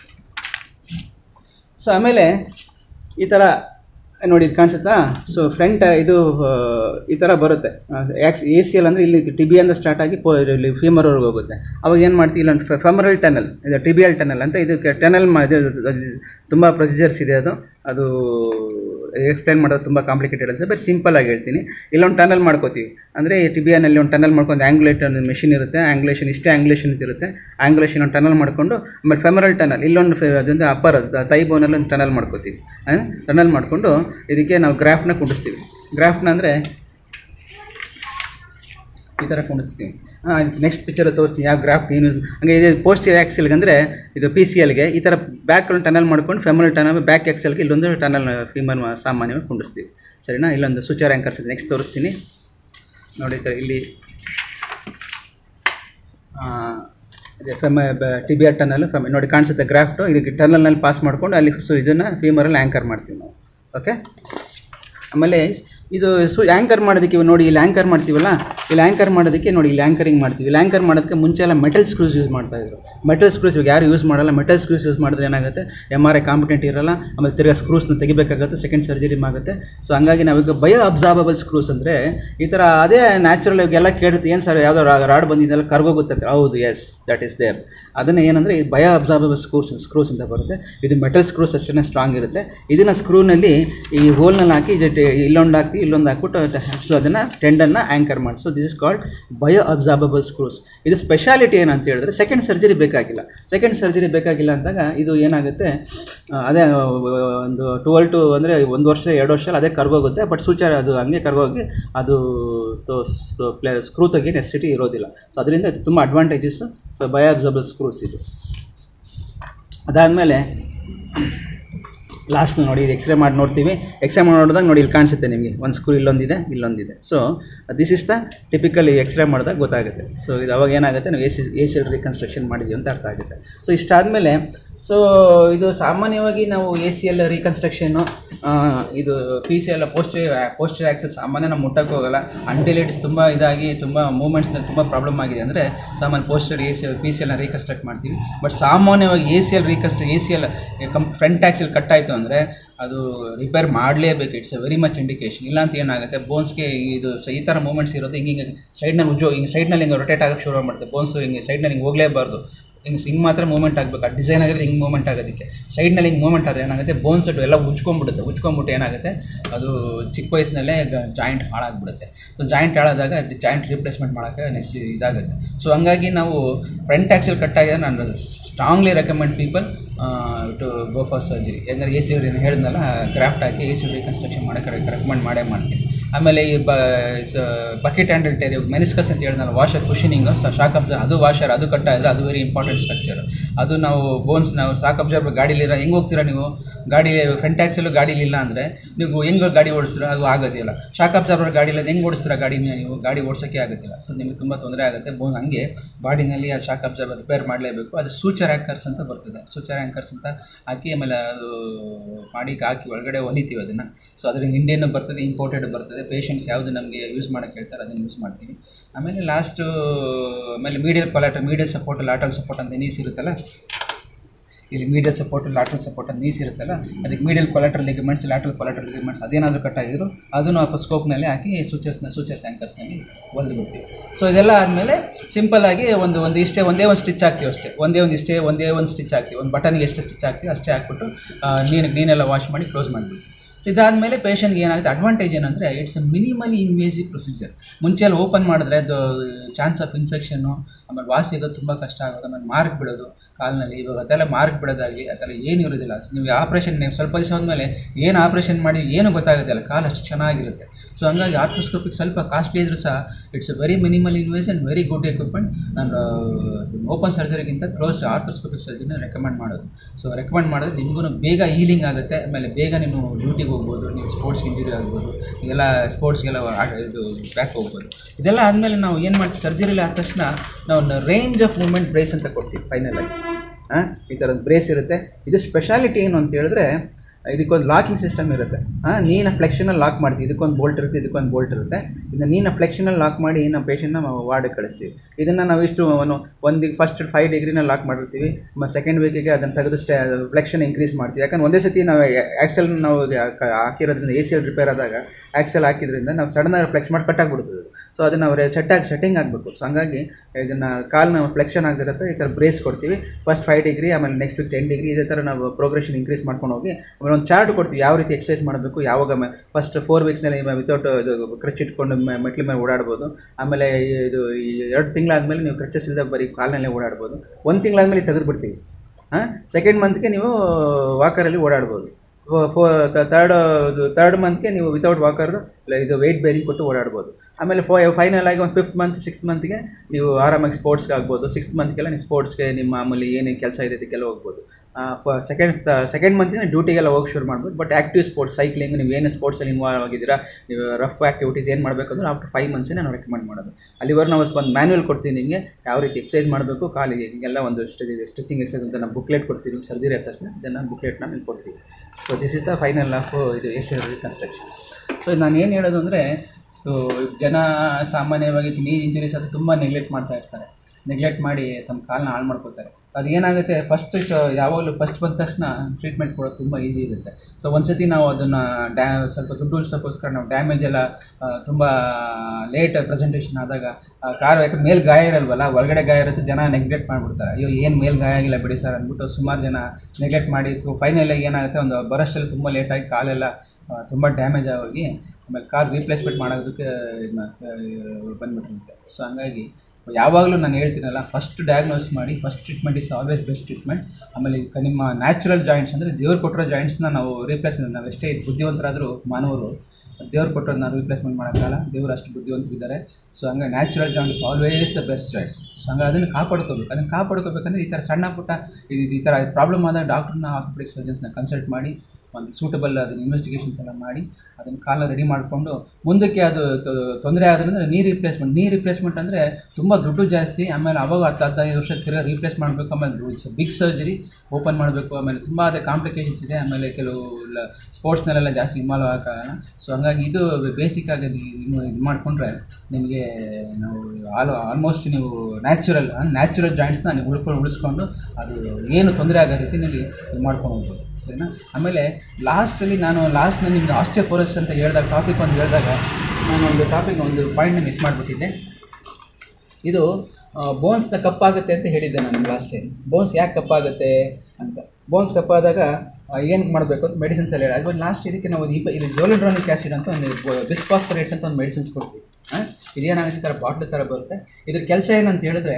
ಸೊ ಆಮೇಲೆ ಈ ಥರ ನೋಡಿ ಇದು ಕಾಣಿಸುತ್ತಾ ಸೊ ಫ್ರಂಟ್ ಇದು ಆ, ಈ ಥರ ಬರುತ್ತೆ ಯಾಕ್ಸ್ ಎ ಸಿ ಎಲ್ ಅಂದರೆ ಇಲ್ಲಿ ಟಿಬಿಯಿಂದ ಸ್ಟಾರ್ಟ್ ಆಗಿ ಪೋ ಇಲ್ಲಿ ಫೀಮರ್ವರೆಗೆ ಹೋಗುತ್ತೆ ಅವಾಗ ಏನು ಮಾಡ್ತೀವಿ ಇಲ್ಲೊಂದು ಫೆಮರಲ್ ಟನಲ್ ಇದು ಟಿಬಿಯಲ್ ಟನಲ್ ಅಂತ ಇದಕ್ಕೆ ಟನಲ್ ಮಾ ಇದು ತುಂಬ ಪ್ರೊಸೀಜರ್ಸ್ ಇದೆ ಅದು ಅದು ಎಕ್ಸ್ಪ್ಲೈನ್ ಮಾಡೋದು ತುಂಬ ಕಾಂಪ್ಲಿಕೇಟೆಡ್ ಅನ್ಸುತ್ತೆ ಬಟ್ ಸಿಂಪಲ್ ಆಗಿ ಹೇಳ್ತೀನಿ ಇಲ್ಲೊಂದು ಟನಲ್ ಮಾಡ್ಕೋತೀವಿ ಅಂದರೆ ಟಿಬಿಯಾನಲ್ಲಿ ಒಂದು ಟನಲ್ ಮಾಡ್ಕೊಂಡು ಆಂಗ್ಲೇಟ್ ಮೆಷಿನ್ ಇರುತ್ತೆ ಆಂಗ್ಲೇಷನ್ ಇಷ್ಟೇ ಆಂಗ್ಲೇಷನ್ ಅಂತ ಇರುತ್ತೆ ಆಂಗ್ಲೇಷನ್ ಒಂದು ಟನಲ್ ಮಾಡಿಕೊಂಡು ಆಮೇಲೆ ಫೆಮರಲ್ ಟನಲ್ ಇಲ್ಲೊಂದು ಫೆ- ಅದರಿಂದ ಅಪ್ಪರ್ ತೈ ಬೋನಲ್ಲಿ ಒಂದು ಟನಲ್ ಮಾಡ್ಕೋತೀವಿ ಟನಲ್ ಮಾಡಿಕೊಂಡು ಇದಕ್ಕೆ ನಾವು ಗ್ರಾಫ್ನ ಕುಂಡಿಸ್ತೀವಿ ಗ್ರಾಫ್ನ ಅಂದರೆ ಈ ಥರ ಕುಣಿಸ್ತೀವಿ ಹಾಂ ನೆಕ್ಸ್ಟ್ ಪಿಕ್ಚರ್ ತೋರಿಸ್ತೀನಿ ಯಾವ ಗ್ರಾಫ್ ಏನು ಹಂಗೆ ಇದು ಪೋಸ್ಟ್ ಆ್ಯಕ್ಸೆಲ್ಗೆ ಅಂದರೆ ಇದು ಪಿ ಸಿ ಎಲ್ಗೆ ಈ ಥರ ಬ್ಯಾಕ್ ಟನಲ್ ಮಾಡ್ಕೊಂಡು ಫೆಮಲ್ ಟನಲ್ ಬ್ಯಾಕ್ ಆ್ಯಕ್ಸೆಲ್ಗೆ ಇಲ್ಲೊಂದು ಟನಲ್ ಫೀಮರ್ ಸಾಮಾನ್ಯವಾಗಿ ಕುಂಡಿಸ್ತೀವಿ ಸರಿನಾ ಇಲ್ಲೊಂದು ಸೂಚರ್ ಆ್ಯಂಕರ್ಸ್ ಇದೆ ನೆಕ್ಸ್ಟ್ ತೋರಿಸ್ತೀನಿ ನೋಡಿ ಈ ಥರ ಇಲ್ಲಿ ಆ, ಅದೇ ಫೆಮ ಟಿಬಿಯಾ ಟನಲ್ ಫೆಮ ನೋಡಿ ಕಾಣಿಸುತ್ತೆ ಗ್ರಾಫ್ಟು ಇದಕ್ಕೆ ಟನಲ್ನಲ್ಲಿ ಪಾಸ್ ಮಾಡ್ಕೊಂಡು ಅಲ್ಲಿ ಸೊ ಇದನ್ನು ಫೀಮರಲ್ಲಿ ಆ್ಯಂಕರ್ ಮಾಡ್ತೀವಿ ನಾವು ಓಕೆ ಆಮೇಲೆ ಇದು ಸು ಆ್ಯಂಕರ್ ಮಾಡೋದಕ್ಕೆ ಇವಾಗ ನೋಡಿ ಇಲ್ಲಿ ಆ್ಯಂಕರ್ ಮಾಡ್ತೀವಲ್ಲ ಇಲ್ಲಿ ಆ್ಯಂಕರ್ ಮಾಡೋದಕ್ಕೆ ನೋಡಿ ಇಲ್ಲಿ ಆ್ಯಂಕರಿಂಗ್ ಮಾಡ್ತೀವಿ ಇಲ್ಲಿ ಆ್ಯಂಕರ್ ಮಾಡೋದಕ್ಕೆ ಮುಂಚೆ ಎಲ್ಲ ಮೆಟಲ್ ಸ್ಕ್ರೂಸ್ ಯೂಸ್ ಮಾಡ್ತಾಯಿದ್ರು ಮೆಟಲ್ ಸ್ಕ್ರೂಸ್ ಇವಾಗ ಯಾರು ಯೂಸ್ ಮಾಡಲ್ಲ ಮೆಟಲ್ ಸ್ಕ್ರೂಸ್ ಯೂಸ್ ಮಾಡಿದ್ರೆ ಏನಾಗುತ್ತೆ ಎಮ್ ಆರ್ ಐ ಕಾಂಪಿಟೆಂಟ್ ಇರಲ್ಲ ಆಮೇಲೆ ತಿರ್ಗಾ ಸ್ಕ್ರೂಸ್ನ ತೆಗಿಬೇಕಾಗುತ್ತೆ ಸೆಕೆಂಡ್ ಸರ್ಜರಿ ಆಗುತ್ತೆ ಸೊ ಹಂಗಾಗಿ ನಾವೀಗ ಬಯೋ ಅಬ್ಸಾರ್ಬಬಲ್ ಸ್ಕ್ರೂಸ್ ಅಂದರೆ ಈ ಥರ ಅದೇ ನ್ಯಾಚುರಲ್ ಎಲ್ಲ ಕೇಳುತ್ತೆ ಏನು ಸರ್ ಯಾವುದೋ ರಾಡ್ ಬಂದಿದ್ದೆಲ್ಲ ಕರ್ಗೋಗುತ್ತೆ ಅಂತ. ಹೌದು ಎಸ್ ದಟ್ ಈಸ್ ದೇರ್ ಅದನ್ನು ಏನಂದರೆ ಇದು ಬಯೋ ಅಬ್ಸಾರ್ಬಬಲ್ ಸ್ಕ್ರೂಸ್ ಸ್ಕ್ರೂಸ್ ಅಂತ ಬರುತ್ತೆ ಇದು ಮೆಟಲ್ ಸ್ಕ್ರೂಸ್ ಅಷ್ಟೇ ಸ್ಟ್ರಾಂಗ್ ಇರುತ್ತೆ ಇದನ್ನು ಸ್ಕ್ರೂನಲ್ಲಿ ಈ ಹೋಲ್ನಲ್ಲಿ ಹಾಕಿ ಇದು ಟೆ- ಇಲ್ಲೊಂದು ಹಾಕಿ ಇಲ್ಲೊಂದು ಹಾಕ್ಬಿಟ್ಟು ಸೊ ಅದನ್ನು ಟೆಂಡನ್ನು ಆ್ಯಂಕರ್ ಮಾಡಿ so this is called bio absorbable screws ಇದು ಸ್ಪೆಷಾಲಿಟಿ ಏನಂತ ಹೇಳಿದ್ರೆ ಸೆಕೆಂಡ್ ಸರ್ಜರಿ ಬೇಕಾಗಿಲ್ಲ ಸೆಕೆಂಡ್ ಸರ್ಜರಿ ಬೇಕಾಗಿಲ್ಲ ಅಂದಾಗ ಇದು ಏನಾಗುತ್ತೆ ಆ, ಅದೇ ಆ, ಒಂದು ಟ್ವೆಲ್ ಟು ಅಂದರೆ ಒಂದು ವರ್ಷ ಎರಡು ವರ್ಷ ಅದೇ ಕರ್ಗೋಗುತ್ತೆ ಬಟ್ ಸೂಚರ್ ಅದು ಹಂಗೆ ಕರ್ಗೋಗಿ ಅದು ಪ್ಲೇ ಸ್ಕ್ರೂ ತೆಗಿ ನೆಸಿಟಿ ಇರೋದಿಲ್ಲ ಸೊ ಅದರಿಂದ ಇದು ತುಂಬ advantages so bio absorbable screws ಇದು ಅದಾದಮೇಲೆ ಲಾಸ್ಟಲ್ಲಿ ನೋಡಿ ಇದು ಎಕ್ಸ್ರೇ ಮಾಡಿ ನೋಡ್ತೀವಿ ಎಕ್ಸ್ರೇ ಮಾಡಿ ನೋಡಿದಾಗ ನೋಡಿ ಇಲ್ಲಿ ಕಾಣಿಸುತ್ತೆ ನಿಮಗೆ ಒಂದು ಸ್ಕ್ರೂ ಇಲ್ಲೊಂದಿದೆ ಇಲ್ಲೊಂದಿದೆ so this is the typical x-ray ಮಾಡಿದಾಗ ಗೊತ್ತಾಗುತ್ತೆ ಸೊ ಇದು ಅವಾಗ ಏನಾಗುತ್ತೆ ನಾವು A C A C reconstruction ಮಾಡಿದ್ವಿ ಅಂತ ಅರ್ಥ ಆಗುತ್ತೆ ಸೊ ಇಷ್ಟಾದಮೇಲೆ ಸೊ ಇದು ಸಾಮಾನ್ಯವಾಗಿ ನಾವು ಎ ಸಿ ಎಲ್ ರೀಕನ್ಸ್ಟ್ರಕ್ಷನ್ನು ಇದು ಪಿ ಸಿ ಎಲ್ಲ ಪೋಸ್ಟರ್ ಪೋಸ್ಟರ್ ಆ್ಯಕ್ಸಸ್ ಸಾಮಾನ್ಯ ನಾವು ಮುಟ್ಟಕ್ಕೆ ಹೋಗಲ್ಲ ಅಂಟಿಲ್ ಇಟ್ಸ್ ತುಂಬ ಇದಾಗಿ ತುಂಬ ಮೂಮೆಂಟ್ಸ್ನಲ್ಲಿ ತುಂಬ ಪ್ರಾಬ್ಲಮ್ ಆಗಿದೆ ಅಂದರೆ ಸಾಮಾನ್ಯ posterior A C L P C ಎಲ್ನ ರೀಕನ್ಸ್ಟ್ರಕ್ಟ್ ಮಾಡ್ತೀವಿ ಬಟ್ ಸಾಮಾನ್ಯವಾಗಿ A C L reconstruction A C L ಕಂ ಫ್ರಂಟ್ ಆ್ಯಕ್ಸಲ್ ಕಟ್ ಆಯಿತು ಅಂದರೆ ಅದು ರಿಪೇರ್ ಮಾಡಲೇಬೇಕು it's a very much indication ಇಲ್ಲ ಅಂತ ಏನಾಗುತ್ತೆ ಬೋನ್ಸ್ಗೆ ಇದು ಸ- ಈ ಥರ ಮೂಮೆಂಟ್ಸ್ ಇರೋದು ಹಿಂಗೆ ಹಿಂಗೆ ಸೈಡ್ನಲ್ಲಿ ಉಜ್ಜೋ ಹಿಂಗೆ ಸೈಡ್ನಲ್ಲಿ ಹಿಂಗೆ ರೊಟೇಟ್ ಆಗೋಕ್ಕೆ ಶುರು ಮಾಡುತ್ತೆ ಬೋನ್ಸು ಹಿಂಗೆ ಸೈಡ್ನಲ್ಲಿ ಹಿಂಗೆ ಹೋಗಲೇಬಾರ್ದು ಹಿಂಗೆ ಹಿಂಗೆ ಮಾತ್ರ ಮೂವ್ಮೆಂಟ್ ಆಗಬೇಕು ಆ ಡಿಸೈನ್ ಆಗಿರೋದು ಹಿಂಗೆ ಮೂವ್ಮೆಂಟ್ ಆಗೋದಕ್ಕೆ ಸೈಡ್ನಲ್ಲಿ ಹಿಂಗೆ ಮೂವ್ಮೆಂಟ್ ಆದರೆ ಏನಾಗುತ್ತೆ ಬೋನ್ಸ್ ಎಲ್ಲ ಉಜ್ಕೊಂಡ್ಬಿಡುತ್ತೆ ಉಜ್ಕೊಂಡ್ಬಿಟ್ಟು ಏನಾಗುತ್ತೆ ಅದು ಚಿಕ್ಕ ವಯಸ್ಸಿನಲ್ಲೇ ಜಾಯಿಂಟ್ ಹಾಳಾಗ್ಬಿಡುತ್ತೆ ಸೊ ಜಾಯಿಂಟ್ ಹಾಳಾದಾಗ ಜಾಯಿಂಟ್ ರಿಪ್ಲೇಸ್ಮೆಂಟ್ ಮಾಡೋಕ್ಕೆ ನೆಸ್ ಇದಾಗುತ್ತೆ ಸೊ ಹಂಗಾಗಿ ನಾವು ಫ್ರಂಟ್ ಆ್ಯಕ್ಸಲ್ ಕಟ್ ಆಗಿದೆ ನಾನು strongly recommend people to go for surgery ಯಾಕಂದರೆ ಎ ಸಿ ಹೇಳಿದ್ನಲ್ಲ ಗ್ರಾಫ್ಟ್ ಹಾಕಿ ಎ ಸಿ ರೀಕನ್ಸ್ಟ್ರಕ್ಷನ್ ಮಾಡೋಕ್ಕೆ ರೆಕಮೆಂಡ್ ಮಾಡೇ ಮಾಡ್ತೀನಿ ಆಮೇಲೆ ಈ ಬ ಬಕೆಟ್ ಹ್ಯಾಂಡಲ್ ಟೇರಿ ಮೆನಿಸ್ಕಸ್ ಅಂತ ಹೇಳಿದ್ನಲ್ಲ ವಾಷರ್ ಕುಷನಿಂಗ್ ಶಾಕ್ ಅಬ್ಸರ್ ಅದು ವಾಷರ್ ಅದು ಕಟ್ ಆದರೆ ಅದು ವೆರಿ ಇಂಪಾರ್ಟೆಂಟ್ ಸ್ಟ್ರಕ್ಚರ್ ಅದು ನಾವು ಬೋನ್ಸ್ ನಾವು ಶಾಕ್ ಅಬ್ಸರ್ವರ್ ಗಾಡೀಲಿರ ಹೆಂಗೆ ಹೋಗ್ತೀರಾ ನೀವು ಗಾಡಿ ಫ್ರಂಟ್ ಟ್ಯಾಕ್ಸಲ್ಲೂ ಗಾಡೀಲಿ ಇಲ್ಲ ಅಂದರೆ ನೀವು ಹೆಂಗೆ ಗಾಡಿ ಓಡಿಸ್ತೀರಾ ಅದು ಆಗೋದಿಲ್ಲ ಶಾಕ್ ಅಬ್ಸರ್ವರ್ ಗಾಡಿ ಇಲ್ಲ ಹೆಂಗೆ ಓಡಿಸ್ತೀರಾ ಗಾಡಿನ ನೀವು ಗಾಡಿ ಓಡಿಸೋಕ್ಕೆ ಆಗೋದಿಲ್ಲ ಸೊ ನಿಮಗೆ ತುಂಬ ತೊಂದರೆ ಆಗುತ್ತೆ ಬೋನ್ ಹಂಗೆ ಬಾಡಿನಲ್ಲಿ ಆ ಶಾಕ್ ಅಬ್ಸರ್ವರ್ ರಿಪೇರ್ ಮಾಡಲೇಬೇಕು ಅದು ಸೂಚರ್ ಆ್ಯಂಕರ್ಸ್ ಅಂತ ಬರ್ತದೆ ಸೂಚರ್ ಆ್ಯಂಕರ್ಸ್ ಅಂತ ಹಾಕಿ ಆಮೇಲೆ ಅದು ಮಾಡಿ ಹಾಕಿ ಒಳಗಡೆ ಹೊಲಿತೀವಿ ಅದನ್ನು ಸೊ ಅದ್ರ ಇಂಡಿಯನ್ ಬರ್ತದೆ ಇಂಪೋರ್ಟೆಡ್ ಬರ್ತದೆ ಪೇಷಂಟ್ಸ್ ಯಾವುದು ನಮಗೆ ಯೂಸ್ ಮಾಡೋಕ್ಕೆ ಹೇಳ್ತಾರೆ ಅದನ್ನು ಯೂಸ್ ಮಾಡ್ತೀವಿ ಆಮೇಲೆ ಲಾಸ್ಟು ಆಮೇಲೆ ಮೀಡಿಯಲ್ ಪಲಾಟ ಮೀಡಿಯಲ್ ಸಪೋರ್ಟ್ ಲಾಟಲ್ ಸಪೋರ್ಟ್ ಅಂತ ನೀಸ್ ಇರುತ್ತಲ್ಲ ಇಲ್ಲಿ ಮೀಡಿಯಲ್ ಸಪೋರ್ಟ್ ಲಾಟ್ರಲ್ ಸಪೋರ್ಟ್ ಅಂತ ನೀಸ್ ಇರುತ್ತಲ್ಲ ಅದಕ್ಕೆ medial collateral ligaments lateral collateral ligaments ಅದೇನಾದರೂ ಕಟ್ ಆಗಿದ್ರು ಅದನ್ನು ಅಪ್ಪ ಸ್ಕೋಪ್ನಲ್ಲಿ ಹಾಕಿ ಸೂಚರ್ಸ್ನ ಸೂಚರ್ಸ್ ಆ್ಯಂಕರ್ಸ್ನಲ್ಲಿ ಹೊಲಿದು ಬಿಡ್ತೀವಿ ಸೊ ಇದೆಲ್ಲ ಆದಮೇಲೆ ಸಿಂಪಲ್ ಆಗಿ ಒಂದು ಒಂದು ಇಷ್ಟೇ ಒಂದೇ ಒಂದು ಸ್ಟಿಚ್ ಹಾಕ್ತೀವಿ ಅಷ್ಟೇ ಒಂದೇ ಒಂದು ಇಷ್ಟೇ ಒಂದೇ ಒಂದು ಸ್ಟಿಚ್ ಹಾಕ್ತೀವಿ ಒಂದು ಬಟನ್ಗೆ ಎಷ್ಟು ಸ್ಟಿಚ್ ಹಾಕ್ತೀವಿ ಅಷ್ಟೇ ಹಾಕ್ಬಿಟ್ಟು ನೀನು ನೀನೆಲ್ಲ ವಾಶ್ ಮಾಡಿ ಕ್ಲೋಸ್ ಮಾಡಿಬಿಡ್ತೀವಿ ಸೊ ಇದಾದಮೇಲೆ ಪೇಷಂಟ್ಗೆ ಏನಾಗುತ್ತೆ ಅಡ್ವಾಂಟೇಜ್ ಏನಂದರೆ it's a minimally invasive procedure ಮುಂಚೆ ಎಲ್ಲ ಓಪನ್ ಮಾಡಿದ್ರೆ ಅದು ಚಾನ್ಸ್ ಆಫ್ ಇನ್ಫೆಕ್ಷನ್ನು ಆಮೇಲೆ ವಾಸಿ ಸಿಗೋದು ತುಂಬ ಕಷ್ಟ ಆಗೋದು ಆಮೇಲೆ ಮಾರ್ಕ್ ಬಿಡೋದು ಕಾಲಿನಲ್ಲಿ ಇವಾಗ ಅದೆಲ್ಲ ಮಾರ್ಕ್ ಬಿಡೋದಾಗಲಿ ಅದೆಲ್ಲ ಏನು ಇರೋದಿಲ್ಲ ನೀವು ಆಪ್ರೇಷನ್ ನೀವು ಸ್ವಲ್ಪ ದಿವಸ ಹೋದ್ಮೇಲೆ ಏನು ಆಪ್ರೇಷನ್ ಮಾಡಿ ಏನು ಗೊತ್ತಾಗೋದಿಲ್ಲ ಕಾಲು ಅಷ್ಟು ಚೆನ್ನಾಗಿರುತ್ತೆ ಸೊ ಹಂಗಾಗಿ ಆರ್ಥೋಸ್ಕೋಪಿಕ್ ಸ್ವಲ್ಪ ಕಾಸ್ಟ್ಲಿ ಇದ್ರೂ ಸಹ it's a very minimal invasive and very good equipment ನಾನು ಓಪನ್ ಸರ್ಜರಿಗಿಂತ ಕ್ಲೋಸ್ ಆರ್ಥೋಸ್ಕೋಪಿಕ್ ಸರ್ಜರಿನ ರೆಕಮೆಂಡ್ ಮಾಡೋದು ಸೊ ರೆಕಮೆಂಡ್ ಮಾಡಿದ್ರೆ ನಿಮಗೂ ಬೇಗ ಹೀಲಿಂಗ್ ಆಗುತ್ತೆ ಆಮೇಲೆ ಬೇಗ ನೀವು ಡ್ಯೂಟಿಗೆ ಹೋಗ್ಬೋದು ನೀವು ಸ್ಪೋರ್ಟ್ಸ್ಗೆ ಇಂಜುರಿ ಆಗ್ಬೋದು ಇದೆಲ್ಲ ಸ್ಪೋರ್ಟ್ಸ್ಗೆಲ್ಲ ಆಟ- ಇದು ಬ್ಯಾಕ್ ಹೋಗ್ಬೋದು ಇದೆಲ್ಲ ಆದಮೇಲೆ ನಾವು ಏನು ಮಾಡ್ತೀವಿ ಸರ್ಜರಿಲಿ ಆದ ತಕ್ಷಣ ನಾವು ರೇಂಜ್ ಆಫ್ ಮೂಮೆಂಟ್ ಬ್ರೇಸ್ ಅಂತ ಕೊಡ್ತೀವಿ ಫೈನಲ್ ಆಗಿ ಹಾಂ ಈ ಥರದ ಬ್ರೇಸ್ ಇರುತ್ತೆ ಇದು ಸ್ಪೆಷಾಲಿಟಿ ಏನು ಅಂತ ಹೇಳಿದ್ರೆ ಇದಕ್ಕೊಂದು ಲಾಕಿಂಗ್ ಸಿಸ್ಟಮ್ ಇರುತ್ತೆ ಹಾಂ ನೀನ ಫ್ಲೆಕ್ಷನಲ್ಲಿ ಲಾಕ್ ಮಾಡ್ತೀವಿ ಇದಕ್ಕೊಂದು ಬೋಲ್ಟ್ ಇರುತ್ತೆ ಇದಕ್ಕೊಂದು ಬೋಲ್ಟ್ ಇರುತ್ತೆ ಇದನ್ನ ನೀನ ಫ್ಲೆಕ್ಷನಲ್ಲಿ ಲಾಕ್ ಮಾಡಿ ನಮ್ಮ ಪೇಷಂಟ್ನ ವಾರ್ಡಿಗೆ ಕಳಿಸ್ತೀವಿ ಇದನ್ನು ನಾವು ಇಷ್ಟು ಒಂದು ಒಂದು ಫಸ್ಟ್ ಫೈವ್ ಡಿಗ್ರಿನ ಲಾಕ್ ಮಾಡಿರ್ತೀವಿ ಮತ್ತು ಸೆಕೆಂಡ್ ವೀಕಿಗೆ ಅದನ್ನು ತೆಗೆದು ಸ್ಟೇ ಫ್ಲೆಕ್ಷನ್ ಇನ್ಕ್ರೀಸ್ ಮಾಡ್ತೀವಿ ಯಾಕಂದ್ರೆ ಒಂದೇ ಸತಿ ನಾವು ಆ್ಯಕ್ಸೆಲ್ ನಾವು ಕ- ಹಾಕಿರೋದ್ರಿಂದ ಎ ಸಿ ಎಲ್ ರಿಪೇರ್ ಆದಾಗ ಆ್ಯಕ್ಸೆಲ್ ಹಾಕಿದ್ರಿಂದ ನಾವು ಸಡನ್ನಾಗಿ ಫ್ಲೆಕ್ಸ್ ಮಾಡಿ ಕಟ್ಟಾಗ್ಬಿಡ್ತದೆ ಸೊ ಅದನ್ನು ಅವ್ರೆ ಸೆಟ್ಟಾಗಿ ಸೆಟ್ಟಿಂಗ್ ಆಗಬೇಕು ಸೊ ಹಂಗಾಗಿ ಇದನ್ನು ಕಾಲ್ನ ಫ್ಲೆಕ್ಷನ್ ಆಗಿರುತ್ತೆ ಈ ಥರ ಬ್ರೇಸ್ ಕೊಡ್ತೀವಿ ಫಸ್ಟ್ ಫೈವ್ ಡಿಗ್ರಿ ಆಮೇಲೆ ನೆಕ್ಸ್ಟ್ ವೀಕ್ ಟೆನ್ ಡಿಗ್ರಿ ಇದೇ ಥರ ನಾವು ಪ್ರೋಗ್ರೆಷನ್ ಇನ್ಕ್ರೀಸ್ ಮಾಡ್ಕೊಂಡು ಹೋಗಿ ಆಮೇಲೆ ಒಂದು ಚಾರ್ಟ್ ಕೊಡ್ತೀವಿ ಯಾವ ರೀತಿ ಎಕ್ಸಸೈಸ್ ಮಾಡಬೇಕು ಯಾವಾಗ ಫಸ್ಟ್ ಫೋರ್ ವೀಕ್ಸ್ನಲ್ಲಿ ವಿತೌಟ್ ಇದು ಕ್ರಚ್ ಇಟ್ಕೊಂಡು ಮೆ- ಮೆಟ್ಲ ಮೇಲೆ ಓಡಾಡ್ಬೋದು ಆಮೇಲೆ ಇದು ಈ ಎರಡು ತಿಂಗಳಾದಮೇಲೆ ನೀವು ಕ್ರಚಸ್ ಇಲ್ಲದೆ ಬರೀ ಕಾಲ್ನಲ್ಲೇ ಓಡಾಡ್ಬೋದು ಒಂದು ತಿಂಗಳಾದಮೇಲೆ ತೆಗೆದು ಬಿಡ್ತೀವಿ ಹಾಂ ಸೆಕೆಂಡ್ ಮಂತ್ಗೆ ನೀವು ವಾಕರಲ್ಲಿ ಓಡಾಡ್ಬೋದು ಫೋ ತರ್ಡ್ ತರ್ಡ್ ಮಂತ್ಗೆ ನೀವು ವಿತೌಟ್ ವಾಕರ್ ಇದು ವೆಯ್ಟ್ ಬೇರಿಂಗ್ ಕೊಟ್ಟು ಓಡಾಡ್ಬೋದು ಆಮೇಲೆ ಫೋ ಫೈನಲ್ ಆಗಿ ಒಂದು ಫಿಫ್ತ್ ಮಂತ್ ಸಿಕ್ಸ್ತ್ ಮಂತ್ಗೆ ನೀವು ಆರಾಮಾಗಿ ಸ್ಪೋರ್ಟ್ಸ್ಗೆ ಆಗ್ಬೋದು ಸಿಕ್ಸ್ತ್ ಮಂತ್ಗೆಲ್ಲ ನೀವು ಸ್ಪೋರ್ಟ್ಸ್ಗೆ ನಿಮ್ಮ ಮಾಮೂಲಿ ಏನೇನು ಕೆಲಸ ಇದೆ ಅದಕ್ಕೆಲ್ಲ ಹೋಗ್ಬೋದು ಸೆಕೆಂಡ್ ಸೆಕೆಂಡ್ ಮಂತಿನ ಡ್ಯೂಟಿಗೆಲ್ಲ ಹೋಗಿ ಶುರು ಮಾಡ್ಬೋದು ಬಟ್ ಆ್ಯಕ್ಟಿವ್ ಸ್ಪೋರ್ಟ್ಸ್ ಸೈಕ್ಲಿಂಗ್ ನೀವು ಏನು ಸ್ಪೋರ್ಟ್ಸಲ್ಲಿ ಇನ್ವಾಲ್ವ್ ಆಗಿದ್ದೀರಾ ನೀವು ರಫ್ ಆ್ಯಕ್ಟಿವಿಟೀಸ್ ಏನು ಮಾಡಬೇಕಂದ್ರೆ ಆಫ್ಟರ್ ಫೈವ್ ಮಂತ್ಸೇ ನಾನು ರೆಕಮೆಂಡ್ ಮಾಡೋದು ಅಲ್ಲಿವರೆಗೆ ನಾವು ಒಂದು ಮ್ಯಾನ್ಯಲ್ ಕೊಡ್ತೀನಿ ನಿಮಗೆ ಯಾವ ರೀತಿ ಎಕ್ಸಸೈಸ್ ಮಾಡಬೇಕು ಕಾಲಿಗೆ ಹೀಗೆಲ್ಲ ಒಂದು ಸ್ಟಿಚಿಂಗ್ ಎಕ್ಸಸೈಸ್ ಅಂತ ನಾವು ಬುಕ್ಲೆಟ್ ಕೊಡ್ತೀವಿ ಸರ್ಜರಿ ಆದ ತಕ್ಷಣ ಇದನ್ನು ಬುಕ್ಲೆಟ್ನ ನೀವು ಕೊಡ್ತೀವಿ so this is the final of ಇದು ಎಸ್ ಕನ್ಸ್ಟ್ರಕ್ಷನ್ ಸೊ ನಾನು ಏನು ಹೇಳೋದು ಅಂದರೆ ಸೊ ಜನ ಸಾಮಾನ್ಯವಾಗಿ ನೀ ಇಂಜುರೀಸ್ ಅದು ತುಂಬ ನೆಗ್ಲೆಕ್ಟ್ ಮಾಡ್ತಾ ಇರ್ತಾರೆ ನೆಗ್ಲೆಕ್ಟ್ ಮಾಡಿ ತಮ್ಮ ಕಾಲನ್ನ ಹಾಳು ಮಾಡ್ಕೋತಾರೆ ಅದು ಏನಾಗುತ್ತೆ ಫಸ್ಟ್ ಸ ಯಾವಾಗಲೂ ಫಸ್ಟ್ ಬಂದ ತಕ್ಷಣ ಟ್ರೀಟ್ಮೆಂಟ್ ಕೊಡೋದು ತುಂಬ ಈಸಿ ಇರುತ್ತೆ ಸೊ ಒಂದ್ಸತಿ ನಾವು ಅದನ್ನು ಡ್ಯಾ ಸ್ವಲ್ಪ ದುಡ್ಡು ಉಳಿಸೋಕ್ಕೋಸ್ಕರ ನಾವು ಡ್ಯಾಮೇಜ್ ಎಲ್ಲ ಆ, ತುಂಬ ಲೇಟ್ ಪ್ರೆಸೆಂಟೇಷನ್ ಆದಾಗ ಕಾರ್ ಯಾಕಂದ್ರೆ ಮೇಲೆ ಗಾಯ ಇರಲ್ವಲ್ಲ ಒಳಗಡೆ ಗಾಯ ಇರುತ್ತೆ ಜನ ನೆಗ್ಲೆಕ್ಟ್ ಮಾಡಿಬಿಡ್ತಾರೆ ಅಯ್ಯೋ ಏನು ಮೇಲೆ ಗಾಯ ಆಗಿಲ್ಲ ಬಿಡಿ ಸರ್ ಅಂದ್ಬಿಟ್ಟು ಸುಮಾರು ಜನ ನೆಗ್ಲೆಕ್ಟ್ ಮಾಡಿ ಫೈನಲಾಗಿ ಏನಾಗುತ್ತೆ ಒಂದು ಬರೋಷ್ಟಲ್ಲಿ ತುಂಬ ಲೇಟಾಗಿ ಕಾಲೆಲ್ಲ ಆ, ತುಂಬ ಡ್ಯಾಮೇಜ್ ಆಗೋಗಿ ಆಮೇಲೆ ಕಾರ್ ರೀಪ್ಲೇಸ್ಮೆಂಟ್ ಮಾಡೋದಕ್ಕೆ ಇದನ್ನ ಬಂದ್ಬಿಟ್ಟಿರುತ್ತೆ ಸೊ ಹಂಗಾಗಿ ಯಾವಾಗಲೂ ನಾನು ಹೇಳ್ತೀನಲ್ಲ ಫಸ್ಟ್ ಡಯಾಗ್ನೋಸ್ ಮಾಡಿ first treatment is always best treatment ಆಮೇಲೆ ಈಗ ನಿಮ್ಮ ನ್ಯಾಚುರಲ್ ಜಾಯಿಂಟ್ಸ್ ಅಂದರೆ ದೇವ್ರು ಕೊಟ್ಟಿರೋ ಜಾಯಿಂಟ್ಸ್ನ ನಾವು ರೀಪ್ಲೇಸ್ಮೆಂಟ್ ನಾವು ಎಷ್ಟೇ ಬುದ್ಧಿವಂತರಾದರೂ ಮಾನವರು ದೇವ್ರು ಕೊಟ್ಟೋದನ್ನ ರೀಪ್ಲೇಸ್ಮೆಂಟ್ ಮಾಡೋಕ್ಕಲ್ಲ ದೇವರು ಅಷ್ಟು ಬುದ್ಧಿವಂತರಿದ್ದಾರೆ ಸೊ ಹಂಗೆ natural joints always the best joint so ಹಂಗೆ ಅದನ್ನು ಕಾಪಾಡ್ಕೋಬೇಕು ಅದನ್ನು ಕಾಪಾಡ್ಕೋಬೇಕಂದ್ರೆ ಈ ಥರ ಸಣ್ಣ ಪುಟ್ಟ ಇದು ಈ ಥರ ಪ್ರಾಬ್ಲಮ್ ಆದಾಗ ಡಾಕ್ಟ್ರನ್ನ ಆರ್ಥೋಪೆಡಿಕ್ ಸರ್ಜನ್ಸ್ನ ಕನ್ಸಲ್ಟ್ ಮಾಡಿ ಒಂದು ಸೂಟಬಲ್ ಅದನ್ನ ಇನ್ವೆಸ್ಟಿಗೇಷನ್ಸ್ ಎಲ್ಲ ಮಾಡಿ ಅದನ್ನು ಕಾಲ ರೆಡಿ ಮಾಡಿಕೊಂಡು ಮುಂದಕ್ಕೆ ಅದು ತೊಂದರೆ ಆದ್ರಿಂದ ನೀರು ರಿಪ್ಲೇಸ್ಮೆಂಟ್ ನೀರು ರಿಪ್ಲೇಸ್ಮೆಂಟ್ ಅಂದರೆ ತುಂಬ ದುಡ್ಡು ಜಾಸ್ತಿ ಆಮೇಲೆ ಅವಾಗ ಹತ್ತು ಹದಿನೈದು ವರ್ಷ ತಿರ್ಗಾ ರೀಪ್ಲೇಸ್ ಮಾಡಬೇಕು ಆಮೇಲೆ ಇಟ್ಸ್ ಬಿಗ್ ಸರ್ಜರಿ ಓಪನ್ ಮಾಡಬೇಕು ಆಮೇಲೆ ತುಂಬ ಅದೇ ಕಾಂಪ್ಲಿಕೇಶನ್ಸ್ ಇದೆ ಆಮೇಲೆ ಕೆಲವು ಸ್ಪೋರ್ಟ್ಸ್ನಲ್ಲೆಲ್ಲ ಜಾಸ್ತಿ ಇನ್ವಾಲ್ವ್ ಆಗೋಕ್ಕಾಗಲ್ಲ ಸೊ ಹಂಗಾಗಿ ಇದು ಬೇಸಿಕ್ ಆಗಿ ನೀವು ಇದು ಮಾಡಿಕೊಂಡ್ರೆ ನಿಮಗೆ ನಾವು ಆಲ್ ಆಲ್ಮೋಸ್ಟ್ ನೀವು ನ್ಯಾಚುರಲ್ ನ್ಯಾಚುರಲ್ ಜಾಯಿಂಟ್ಸ್ನ ನೀವು ಉಳ್ಕೊಂಡು ಉಳಿಸ್ಕೊಂಡು ಅದು ಏನು ತೊಂದರೆ ಆಗೋ ರೀತಿಯಲ್ಲಿ ಇದು ಮಾಡ್ಕೊಂಡು ಹೋಗ್ಬೋದು ಸರಿನಾ ಆಮೇಲೆ ಲಾಸ್ಟಲ್ಲಿ ನಾನು ಲಾಸ್ಟ್ನಲ್ಲಿ ನಿಮ್ಗೆ ಆಸ್ಟಿಯೋಪೋರೋಸಿಸ್ ಅಂತ ಹೇಳಿದಾಗ ಟಾಪಿಕ್ ಒಂದು ಹೇಳಿದಾಗ ನಾನು ಒಂದು ಟಾಪಿಕ್ ಒಂದು ಪಾಯಿಂಟ್ನ ಮಿಸ್ ಮಾಡಿಬಿಟ್ಟಿದ್ದೆ ಇದು ಬೋನ್ಸ್ನ ಕಪ್ಪಾಗುತ್ತೆ ಅಂತ ಹೇಳಿದ್ದೆ ನಾನು ಲಾಸ್ಟ್ ಟೈಮ್ ಬೋನ್ಸ್ ಯಾಕೆ ಕಪ್ಪಾಗುತ್ತೆ ಅಂತ ಬೋನ್ಸ್ ಕಪ್ಪಾದಾಗ ಏನು ಮಾಡಬೇಕು ಅಂತ ಮೆಡಿಸಿನ್ಸ್ ಎಲ್ಲ ಹೇಳಿ ಅದು ಲಾಸ್ಟ್ ಇದಕ್ಕೆ ನಾವು ಇದು ಇದು ಜೋಲಿಡ್ರಾನಿಕ್ ಆ್ಯಸಿಡ್ ಅಂತ ಒಂದು ಬಿಸ್ಪಾಸ್ಪರೇಟ್ಸ್ ಅಂತ ಒಂದು ಮೆಡಿಸಿನ್ಸ್ ಕೊಡ್ತೀವಿ ಹಾಂ ಇದೇನಾಗುತ್ತೆ ಈ ಥರ ಬಾಟ್ಲ್ ಥರ ಬರುತ್ತೆ ಇದ್ರ ಕೆಲಸ ಏನಂತ ಹೇಳಿದ್ರೆ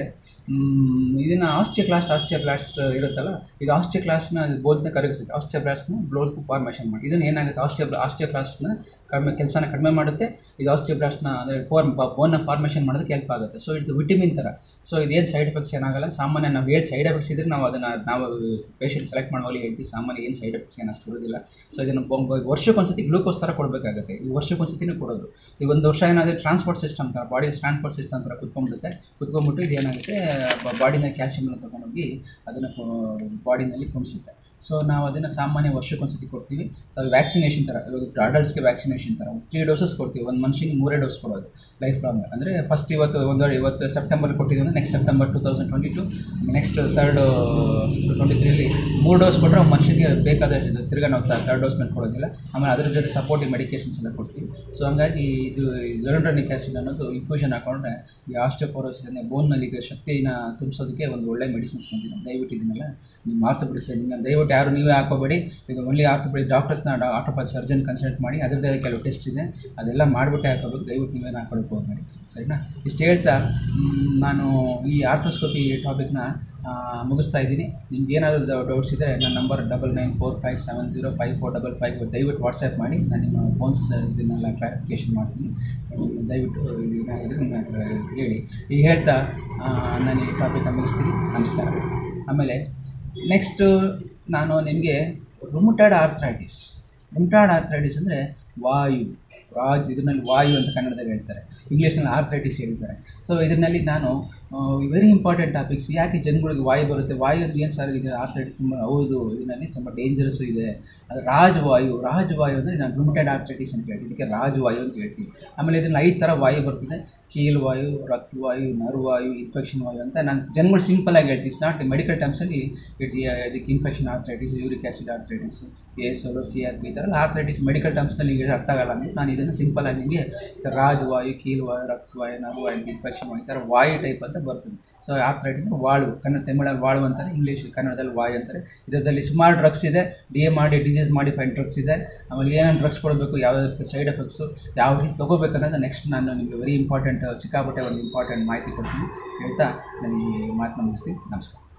ಮ್, ಇದನ್ನ ಆಸ್ಟಿಯೋ ಕ್ಲಾಸ್ ಆಸ್ಟಿಯೋ ಕ್ಲಾಸ್ಟ್ ಇರುತ್ತಲ್ಲ ಇದು ಆಸ್ಟಿಯೋ ಕ್ಲಾಸ್ನ ಬೋನ್ಸ್ನ ಕರಗಿಸುತ್ತೆ ಆಸ್ಟಿಯೋ ಕ್ಲಾಸ್ನ ಬ್ಲೋಡ್ಸ್ನ ಫಾರ್ಮೇಷನ್ ಮಾಡಿ ಇದನ್ನು ಏನಾಗುತ್ತೆ ಆಸ್ಟಿಯೋ ಆಸ್ಟಿಯೋ ಕ್ಲಾಸ್ನ ಕಡಿಮೆ ಕೆಲಸನ ಕಡಿಮೆ ಮಾಡುತ್ತೆ ಇದು ಆಸ್ಟಿಯೋ ಕ್ಲಾಸ್ನ ಅಂದರೆ ಫಾರ್ಮ್ ಬೋನ್ನ ಫಾರ್ಮೇಷನ್ ಮಾಡೋದಕ್ಕೆ ಹೆಲ್ಪ್ ಆಗುತ್ತೆ ಸೊ ಇದು ವಿಟಮಿನ್ ಥರ ಸೊ ಇದೇನು ಸೈಡ್ ಎಫೆಕ್ಟ್ಸ್ ಏನಾಗಲ್ಲ ಸಾಮಾನ್ಯ ನಾವು ಏನು ಸೈಡ್ ಎಫೆಕ್ಟ್ಸ್ ಇದ್ರೆ ನಾವು ಅದನ್ನು ನಾವು ಪೇಷಂಟ್ ಸೆಲೆಕ್ಟ್ ಮಾಡುವಲ್ಲಿ ಹೇಳ್ತೀವಿ ಸಾಮಾನ್ಯ ಏನು ಸೈಡ್ ಎಫೆಕ್ಟ್ಸ್ ಏನು ಅಷ್ಟು ಇರೋದಿಲ್ಲ ಸೊ ಇದನ್ನು ಬೊ- ವರ್ಷಕ್ಕೊಂದ್ಸತಿ ಗ್ಲೂಕೋಸ್ ಥರ ಕೊಡಬೇಕಾಗುತ್ತೆ ಈ ವರ್ಷಕ್ಕೊಂದ್ಸತಿನೂ ಕೊಡೋದು ಈ ಒಂದು ವರ್ಷ ಏನಾದರೂ ಟ್ರಾನ್ಸ್ಪೋರ್ಟ್ ಸಿಸ್ಟಮ್ ಥರ ಬಾಡಿ ಟ್ರಾನ್ಸ್ಪೋರ್ಟ್ ಸಿಸ್ಟಮ್ ಥರ ಕುತ್ಕೊಂಡ್ಬಿಡುತ್ತೆ ಕುತ್ಕೊಂಡ್ಬಿಟ್ಟು ಇದು ಏನಾಗುತ್ತೆ ಬಾಡಿನ ಕ್ಯಾಲ್ಸಿಯಮ್ನ ತೊಗೊಂಡೋಗಿ ಅದನ್ನು ಬಾಡಿನಲ್ಲಿ ಕುಣಿಸುತ್ತೆ ಸೊ ನಾವು ಅದನ್ನು ಸಾಮಾನ್ಯ ವರ್ಷಕ್ಕೊಂದ್ಸತಿ ಕೊಡ್ತೀವಿ ಅದು ವ್ಯಾಕ್ಸಿನೇಷನ್ ಥರ ಇವಾಗ ಅಡಲ್ಟ್ಸ್ಗೆ ವ್ಯಾಕ್ಸಿನೇಷನ್ ಥರ ತ್ರೀ ಡೋಸಸ್ ಕೊಡ್ತೀವಿ ಒಂದು ಮನುಷ್ಯನಿಗೆ ಮೂರೇ ಡೋಸ್ ಕೊಡೋದು ಲೈಫ್ ಲಾಂಗ್ ಅಂದರೆ ಫಸ್ಟ್ ಇವತ್ತು ಒಂದು ಇವತ್ತು ಸೆಪ್ಟೆಂಬರ್ ಕೊಟ್ಟಿದ್ದೀವಿ ಅಂದರೆ next September two thousand twenty two next third twenty ತ್ರೀಲಿ ಮೂರು ಡೋಸ್ ಕೊಟ್ಟರೆ ಮನುಷ್ಯನಿಗೆ ಬೇಕಾದ ತಿರ್ಗಾ ನಾವು ತರ್ಡ್ ಡೋಸ್ ಮೇಲೆ ಕೊಡೋದಿಲ್ಲ ಆಮೇಲೆ ಅದ್ರ ಜೊತೆ ಸಪೋರ್ಟಿವ್ ಮೆಡಿಕೇಶನ್ಸ್ ಎಲ್ಲ ಕೊಡ್ತೀವಿ ಸೊ ಹಂಗಾಗಿ ಇದು ಜೊಲಂಡ್ರನಿಕ್ ಆ್ಯಸಿಡ್ ಅನ್ನೋದು ಇನ್ಫ್ಯೂಷನ್ ಹಾಕೊಂಡ್ರೆ ಈ ಆಸ್ಟೋಪೋರೋಸಿಸ್ ಬೋನ್ನಲ್ಲಿ ಶಕ್ತಿನ ತುಂಬಿಸೋದಕ್ಕೆ ಒಂದು ಒಳ್ಳೆ ಮೆಡಿಸಿನ್ಸ್ ಬಂದಿದೆ ದಯವಿಟ್ಟು ಇದನ್ನೆಲ್ಲ ನಿಮ್ಮ ಆರ್ಥೋಪೆಡಿಕ್ಸ್ ನೀವು ದಯವಿಟ್ಟು ಯಾರು ನೀವೇ ಹಾಕೋಬೇಡಿ ಇದು ಓನ್ಲಿ ಆರ್ಥೋಪೆಡಿಕ್ ಡಾಕ್ಟರ್ಸ್ನ ಆರ್ಥೋಪತಿ ಸರ್ಜನ್ ಕನ್ಸಲ್ಟ್ ಮಾಡಿ ಅದರದ್ದೇ ಕೆಲವು ಟೆಸ್ಟ್ ಇದೆ ಅದೆಲ್ಲ ಮಾಡಿಬಿಟ್ಟೆ ಹಾಕೋಬೇಕು ದಯವಿಟ್ಟು ನೀವೇನು ಹಾಕೊಳಕ್ಕೆ ಹೋಗಬೇಡಿ ಸರಿನಾ ಇಷ್ಟು ಹೇಳ್ತಾ ಮ್, ನಾನು ಈ ಆರ್ಥೋಸ್ಕೋಪಿ ಟಾಪಿಕ್ನ ಮುಗಿಸ್ತಾ ಇದ್ದೀನಿ ನಿಮ್ಗೆ ಏನಾದರೂ ಡೌಟ್ಸ್ ಇದ್ದರೆ ನನ್ನ number double nine four five seven zero five four double five ದಯವಿಟ್ಟು ವಾಟ್ಸ್ಆ್ಯಪ್ ಮಾಡಿ ನಾನು ನಿಮ್ಮ ಫೋನ್ಸ್ ಇದನ್ನೆಲ್ಲ ಕ್ಲಾರಿಫಿಕೇಷನ್ ಮಾಡ್ತೀನಿ ನೀವು ದಯವಿಟ್ಟು ಏನಾಗಿದ್ರೆ ನನ್ನ ಹೇಳಿ ಈಗ ಹೇಳ್ತಾ ಆ, ನಾನು ಈ ಟಾಪಿಕ್ನ ಮುಗಿಸ್ತೀನಿ ನಮಸ್ಕಾರ ಆಮೇಲೆ ನೆಕ್ಸ್ಟು ನಾನು ನಿಮಗೆ ರುಮುಟಾಯ್ಡ್ ಆರ್ಥ್ರೈಟಿಸ್ ರುಮುಟಾಯ್ಡ್ ಆರ್ಥ್ರೈಟಿಸ್ ಅಂದರೆ ವಾಯು ರಾಜ್ ಇದರಲ್ಲಿ ವಾಯು ಅಂತ ಕನ್ನಡದಲ್ಲಿ ಹೇಳ್ತಾರೆ ಇಂಗ್ಲೀಷ್ನಲ್ಲಿ ಆರ್ಥ್ರೈಟಿಸ್ ಹೇಳ್ತಾರೆ ಸೊ ಇದರಲ್ಲಿ ನಾನು ವೆರಿ ಇಂಪಾರ್ಟೆಂಟ್ ಟಾಪಿಕ್ಸ್ ಯಾಕೆ ಜನಗಳಿಗೆ ವಾಯು ಬರುತ್ತೆ ವಾಯು ಅಂದರೆ ಏನು ಸರ್ ಇದೆ ಆರ್ಥ್ರೈಟಿಸ್ ತುಂಬ ಹೌದು ಇದರಲ್ಲಿ ತುಂಬ ಡೇಂಜರಸ್ಸು ಇದೆ ಅದು ರಾಜವಾಯು ರಾಜವಾಯು ಅಂದರೆ ನಾನು ರುಮಟೆಡ್ ಆರ್ಥ್ರೈಟಿಸ್ ಅಂತ ಹೇಳ್ತೀವಿ ಇದಕ್ಕೆ ರಾಜವಾಯು ಅಂತ ಹೇಳ್ತೀವಿ ಆಮೇಲೆ ಇದರಲ್ಲಿ ಐದು ಥರ ವಾಯು ಬರ್ತಿದೆ ಕೀಲ್ವಾಯು ರಕ್ತವಾಯು ನರ್ವಾಯು ಇನ್ಫೆಕ್ಷನ್ ವಾಯು ಅಂತ ನಾನು ಜನಗಳು ಸಿಂಪಲ್ ಆಗಿ ಹೇಳ್ತೀವಿ ಇಟ್ಸ್ ನಾಟ್ ಮೆಡಿಕಲ್ ಟರ್ಮ್ಸಲ್ಲಿ ಇಟ್ಸ್ ಇದಕ್ಕೆ infection arthritis uric acid arthritis ಎಸೋಲು ಸಿ ಆರ್ ಪಿ ಈ ಥರ ಎಲ್ಲ ಆರ್ಥ್ರೈಟಿಸ್ ಮೆಡಿಕಲ್ ಟರ್ಮ್ಸ್ನಲ್ಲಿ ನಿಮಗೆ ಅರ್ಥ ಆಗಲ್ಲ ಅಂದರೆ ನಾನು ಇದನ್ನು ಸಿಂಪಲ್ ಆಗಿ ನಿಮಗೆ ರಾಜವಾಯು ಕೀಲ್ವಾಯು ರಕ್ತವಾಯು ನರ್ವಾಯು ಇನ್ಫೆಕ್ಷನ್ ವಾಯು ಈ ಥರ ವಾಯು ಟೈಪ್ ಅಂತ ಬರ್ತದೆ ಸೊ ಆರ್ಥ್ರೈಟಿಸ್ ವಾಳು ಕನ್ನಡ ತಮಿಳಲ್ಲಿ ವಾಳು ಅಂತಾರೆ ಇಂಗ್ಲೀಷ್ ಕನ್ನಡದಲ್ಲಿ ವಾಯು ಅಂತಾರೆ ಇದರಲ್ಲಿ ಸುಮಾರು ಡ್ರಗ್ಸ್ ಇದೆ ಡಿ ಎ ಮಾಡಿ ಡಿಸೀಸ್ ಮಾಡಿಫೈಡ್ ಡ್ರಗ್ಸ್ ಇದೆ ಆಮೇಲೆ ಏನೇನು ಡ್ರಗ್ಸ್ ಕೊಡಬೇಕು ಯಾವುದೇ ಸೈಡ್ ಎಫೆಕ್ಟ್ಸು ಯಾವ ರೀತಿ ತೊಗೋಬೇಕನ್ನೋದು ನೆಕ್ಸ್ಟ್ ನಾನು ನಿಮಗೆ ವೆರಿ ಇಂಪಾರ್ಟೆಂಟ್ ಸಿಕ್ಕಾಪಟ್ಟೆ ಒಂದು ಇಂಪಾರ್ಟೆಂಟ್ ಮಾಹಿತಿ ಕೊಡ್ತೀನಿ ಹೇಳ್ತಾ ನನಗೆ ಮಾತನ್ನ ಮುಗಿಸ್ತೀನಿ ನಮಸ್ಕಾರ